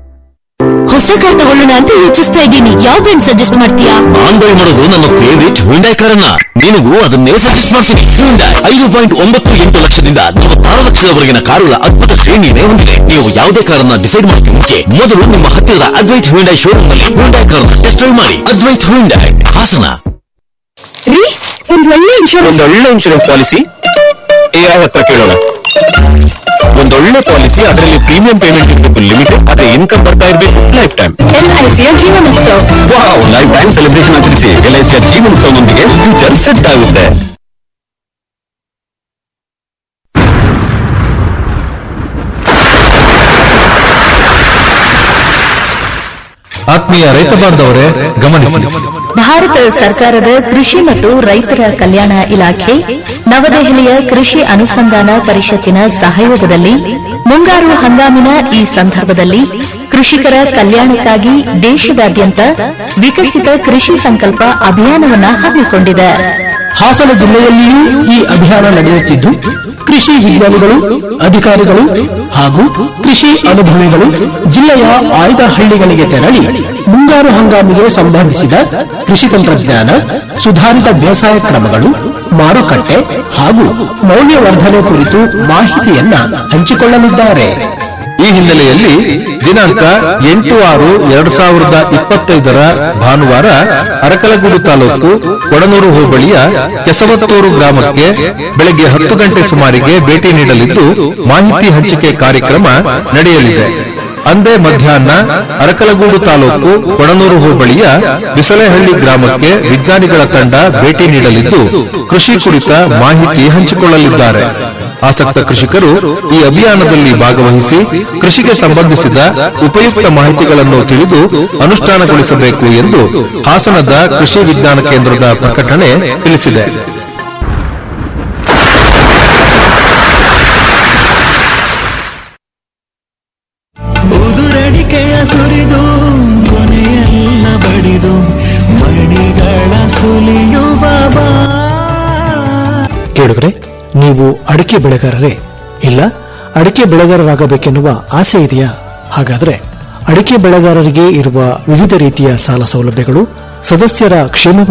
ಹೊಸ ಕಾರ್ ತಗೊಳ್ಳೋಣ ಅಂತ ಯೋಚಿಸ್ತಾ ಇದ್ದೀನಿ ಯಾವ ಬ್ರ್ಯಾಂಡ್ ಸಜೆಸ್ಟ್ ಮಾಡ್ತೀಯಾ ನಾನ್ ಬೈ ಮಾಡೋದು ನನ್ನ ಫೇವರಿಟ್ ಹುಂಡೈ ಕಾರನ್ನ ನಿನಗೂ ಅದನ್ನೇ ಸಜೆಸ್ಟ್ ಮಾಡ್ತೀನಿ ಹುಂಡೈ ಐದು ಪಾಯಿಂಟ್ ಒಂಬತ್ತು ಎಂಟು ಲಕ್ಷದಿಂದ ನಲವತ್ತಾರು ಲಕ್ಷದವರೆಗಿನ ಕಾರುಗಳ ಅದ್ಭುತ ಶ್ರೇಣಿಯನ್ನೇ ಹೊಂದಿದೆ ನೀವು ಯಾವುದೇ ಕಾರನ್ನ ಡಿಸೈಡ್ ಮಾಡೋಕೆ ಮುಂಚೆ ಮೊದಲು ನಿಮ್ಮ ಹತ್ತಿರದ ಅದ್ವೈತ್ ಹುಂಡೈ ಶೋರೂಮ್ ನಲ್ಲಿ ಹುಂಡೈ ಕಾರನ್ನ ಟೆಸ್ಟ್ ಡ್ರೈವ್ ಮಾಡಿ ಅದ್ವೈತ್ ಹುಂಡೈ ಹಾಸನ ರೀ ಒಂದ್ ಒಳ್ಳೆ ಇನ್ಶೂರೆನ್ಸ್ ಒಂದೊಳ್ಳೆ ಇನ್ಶೂರೆನ್ಸ್ ಪಾಲಿಸಿ ಯಾರ ಹತ್ರ ಕೇಳೋಣ ಒಂದೊಳ್ಳೆ ಪಾಲಿಸಿ ಅದರಲ್ಲಿ ಪ್ರೀಮಿಯಂ ಪೇಮೆಂಟ್ ಇರಬೇಕು ಲಿಮಿಟೆಡ್ ಅದೇ ಇನ್ಕಮ್ ಬರ್ತಾ ಇರಬೇಕು ಲೈಫ್ ಟೈಮ್ ಎಲ್ಐಸಿಯ ಜೀವನೋತ್ಸವ ವಾವ್ ಲೈಫ್ ಟೈಮ್ ಸೆಲೆಬ್ರೇಷನ್ ಆಚರಿಸಿ ಎಲ್ಐಸಿಯ ಜೀವನೋತ್ಸವದೊಂದಿಗೆ ಫ್ಯೂಚರ್ ಸೆಟ್ ಆಗುತ್ತೆ ಆತ್ಮೀಯ ರೈತ ಬಾಂಧವರೇ ಗಮನಿಸಿ ಭಾರತ ಸರ್ಕಾರದ ಕೃಷಿ ಮತ್ತು ರೈತರ ಕಲ್ಯಾಣ ಇಲಾಖೆ ನವದೆಹಲಿಯ ಕೃಷಿ ಅನುಸಂಧಾನ ಪರಿಷತ್ತಿನ ಸಹಯೋಗದಲ್ಲಿ ಮುಂಗಾರು ಹಂಗಾಮಿನ ಈ ಸಂದರ್ಭದಲ್ಲಿ ಕೃಷಿಕರ ಕಲ್ಯಾಣಕ್ಕಾಗಿ ದೇಶದಾದ್ಯಂತ ವಿಕಸಿತ ಕೃಷಿ ಸಂಕಲ್ಪ ಅಭಿಯಾನವನ್ನ ಹಮ್ಮಿಕೊಂಡಿದೆ ಹಾಸನ ಜಿಲ್ಲೆಯಲ್ಲಿಯೂ ಈ ಅಭಿಯಾನ ನಡೆಯುತ್ತಿದ್ದು ಕೃಷಿ ವಿಜ್ಞಾನಿಗಳು ಅಧಿಕಾರಿಗಳು ಹಾಗೂ ಕೃಷಿ ಅನುಭವಿಗಳು ಜಿಲ್ಲೆಯ ಆಯ್ದ ಹಳ್ಳಿಗಳಿಗೆ ತೆರಳಿ ಮುಂಗಾರು ಹಂಗಾಮಿಗೆ ಸಂಬಂಧಿಸಿದ ಕೃಷಿ ತಂತ್ರಜ್ಞಾನ ಸುಧಾರಿತ ಬೇಸಾಯ ಕ್ರಮಗಳು ಮಾರುಕಟ್ಟೆ ಹಾಗೂ ಮೌಲ್ಯವರ್ಧನೆ ಕುರಿತು ಮಾಹಿತಿಯನ್ನ ಹಂಚಿಕೊಳ್ಳಲಿದ್ದಾರೆ ಈ ಹಿನ್ನೆಲೆಯಲ್ಲಿ ದಿನಾಂಕ ಎಂಟು ಆರು ಎರಡ್ ಸಾವಿರದ ಇಪ್ಪತ್ತೈದರ ಭಾನುವಾರ ಅರಕಲಗೂಡು ತಾಲೂಕು ಕೊಡನೂರು ಹೋಬಳಿಯ ಕೆಸವತ್ತೂರು ಗ್ರಾಮಕ್ಕೆ ಬೆಳಗ್ಗೆ ಹತ್ತು ಗಂಟೆ ಸುಮಾರಿಗೆ ಭೇಟಿ ನೀಡಲಿದ್ದು ಮಾಹಿತಿ ಹಂಚಿಕೆ ಕಾರ್ಯಕ್ರಮ ನಡೆಯಲಿದೆ ಅಂದೇ ಮಧ್ಯಾಹ್ನ ಅರಕಲಗೂಡು ತಾಲೂಕು ಕೊಡನೂರು ಹೋಬಳಿಯ ಬಿಸಲೆಹಳ್ಳಿ ಗ್ರಾಮಕ್ಕೆ ವಿಜ್ಞಾನಿಗಳ ತಂಡ ಭೇಟಿ ನೀಡಲಿದ್ದು ಕೃಷಿ ಕುರಿತ ಮಾಹಿತಿ ಹಂಚಿಕೊಳ್ಳಲಿದ್ದಾರೆ ಆಸಕ್ತ ಕೃಷಿಕರು ಈ ಅಭಿಯಾನದಲ್ಲಿ ಭಾಗವಹಿಸಿ ಕೃಷಿಗೆ ಸಂಬಂಧಿಸಿದ ಉಪಯುಕ್ತ ಮಾಹಿತಿಗಳನ್ನು ತಿಳಿದು ಅನುಷ್ಠಾನಗೊಳಿಸಬೇಕು ಎಂದು ಹಾಸನದ ಕೃಷಿ ವಿಜ್ಞಾನ ಕೇಂದ್ರದ ಪ್ರಕಟಣೆ ತಿಳಿಸಿದೆ ಉದುರಡಿಕೆಯ ಸುರಿದು ಕೊನೆಯೆಲ್ಲ ಬಡಿದು ಮಣಿಗಳ ಸುಲಿಯುವ ಬಾ ಕೇಳಿದ್ರೆ ನೀವು ಅಡಿಕೆ ಬೆಳೆಗಾರರೇ ಇಲ್ಲ ಅಡಿಕೆ ಬೆಳೆಗಾರರಾಗಬೇಕೆನ್ನುವ ಆಸೆ ಇದೆಯಾ ಹಾಗಾದ್ರೆ ಅಡಿಕೆ ಬೆಳೆಗಾರರಿಗೆ ಇರುವ ವಿವಿಧ ರೀತಿಯ ಸಾಲ ಸೌಲಭ್ಯಗಳು ಸದಸ್ಯರ ಕ್ಷೇಮ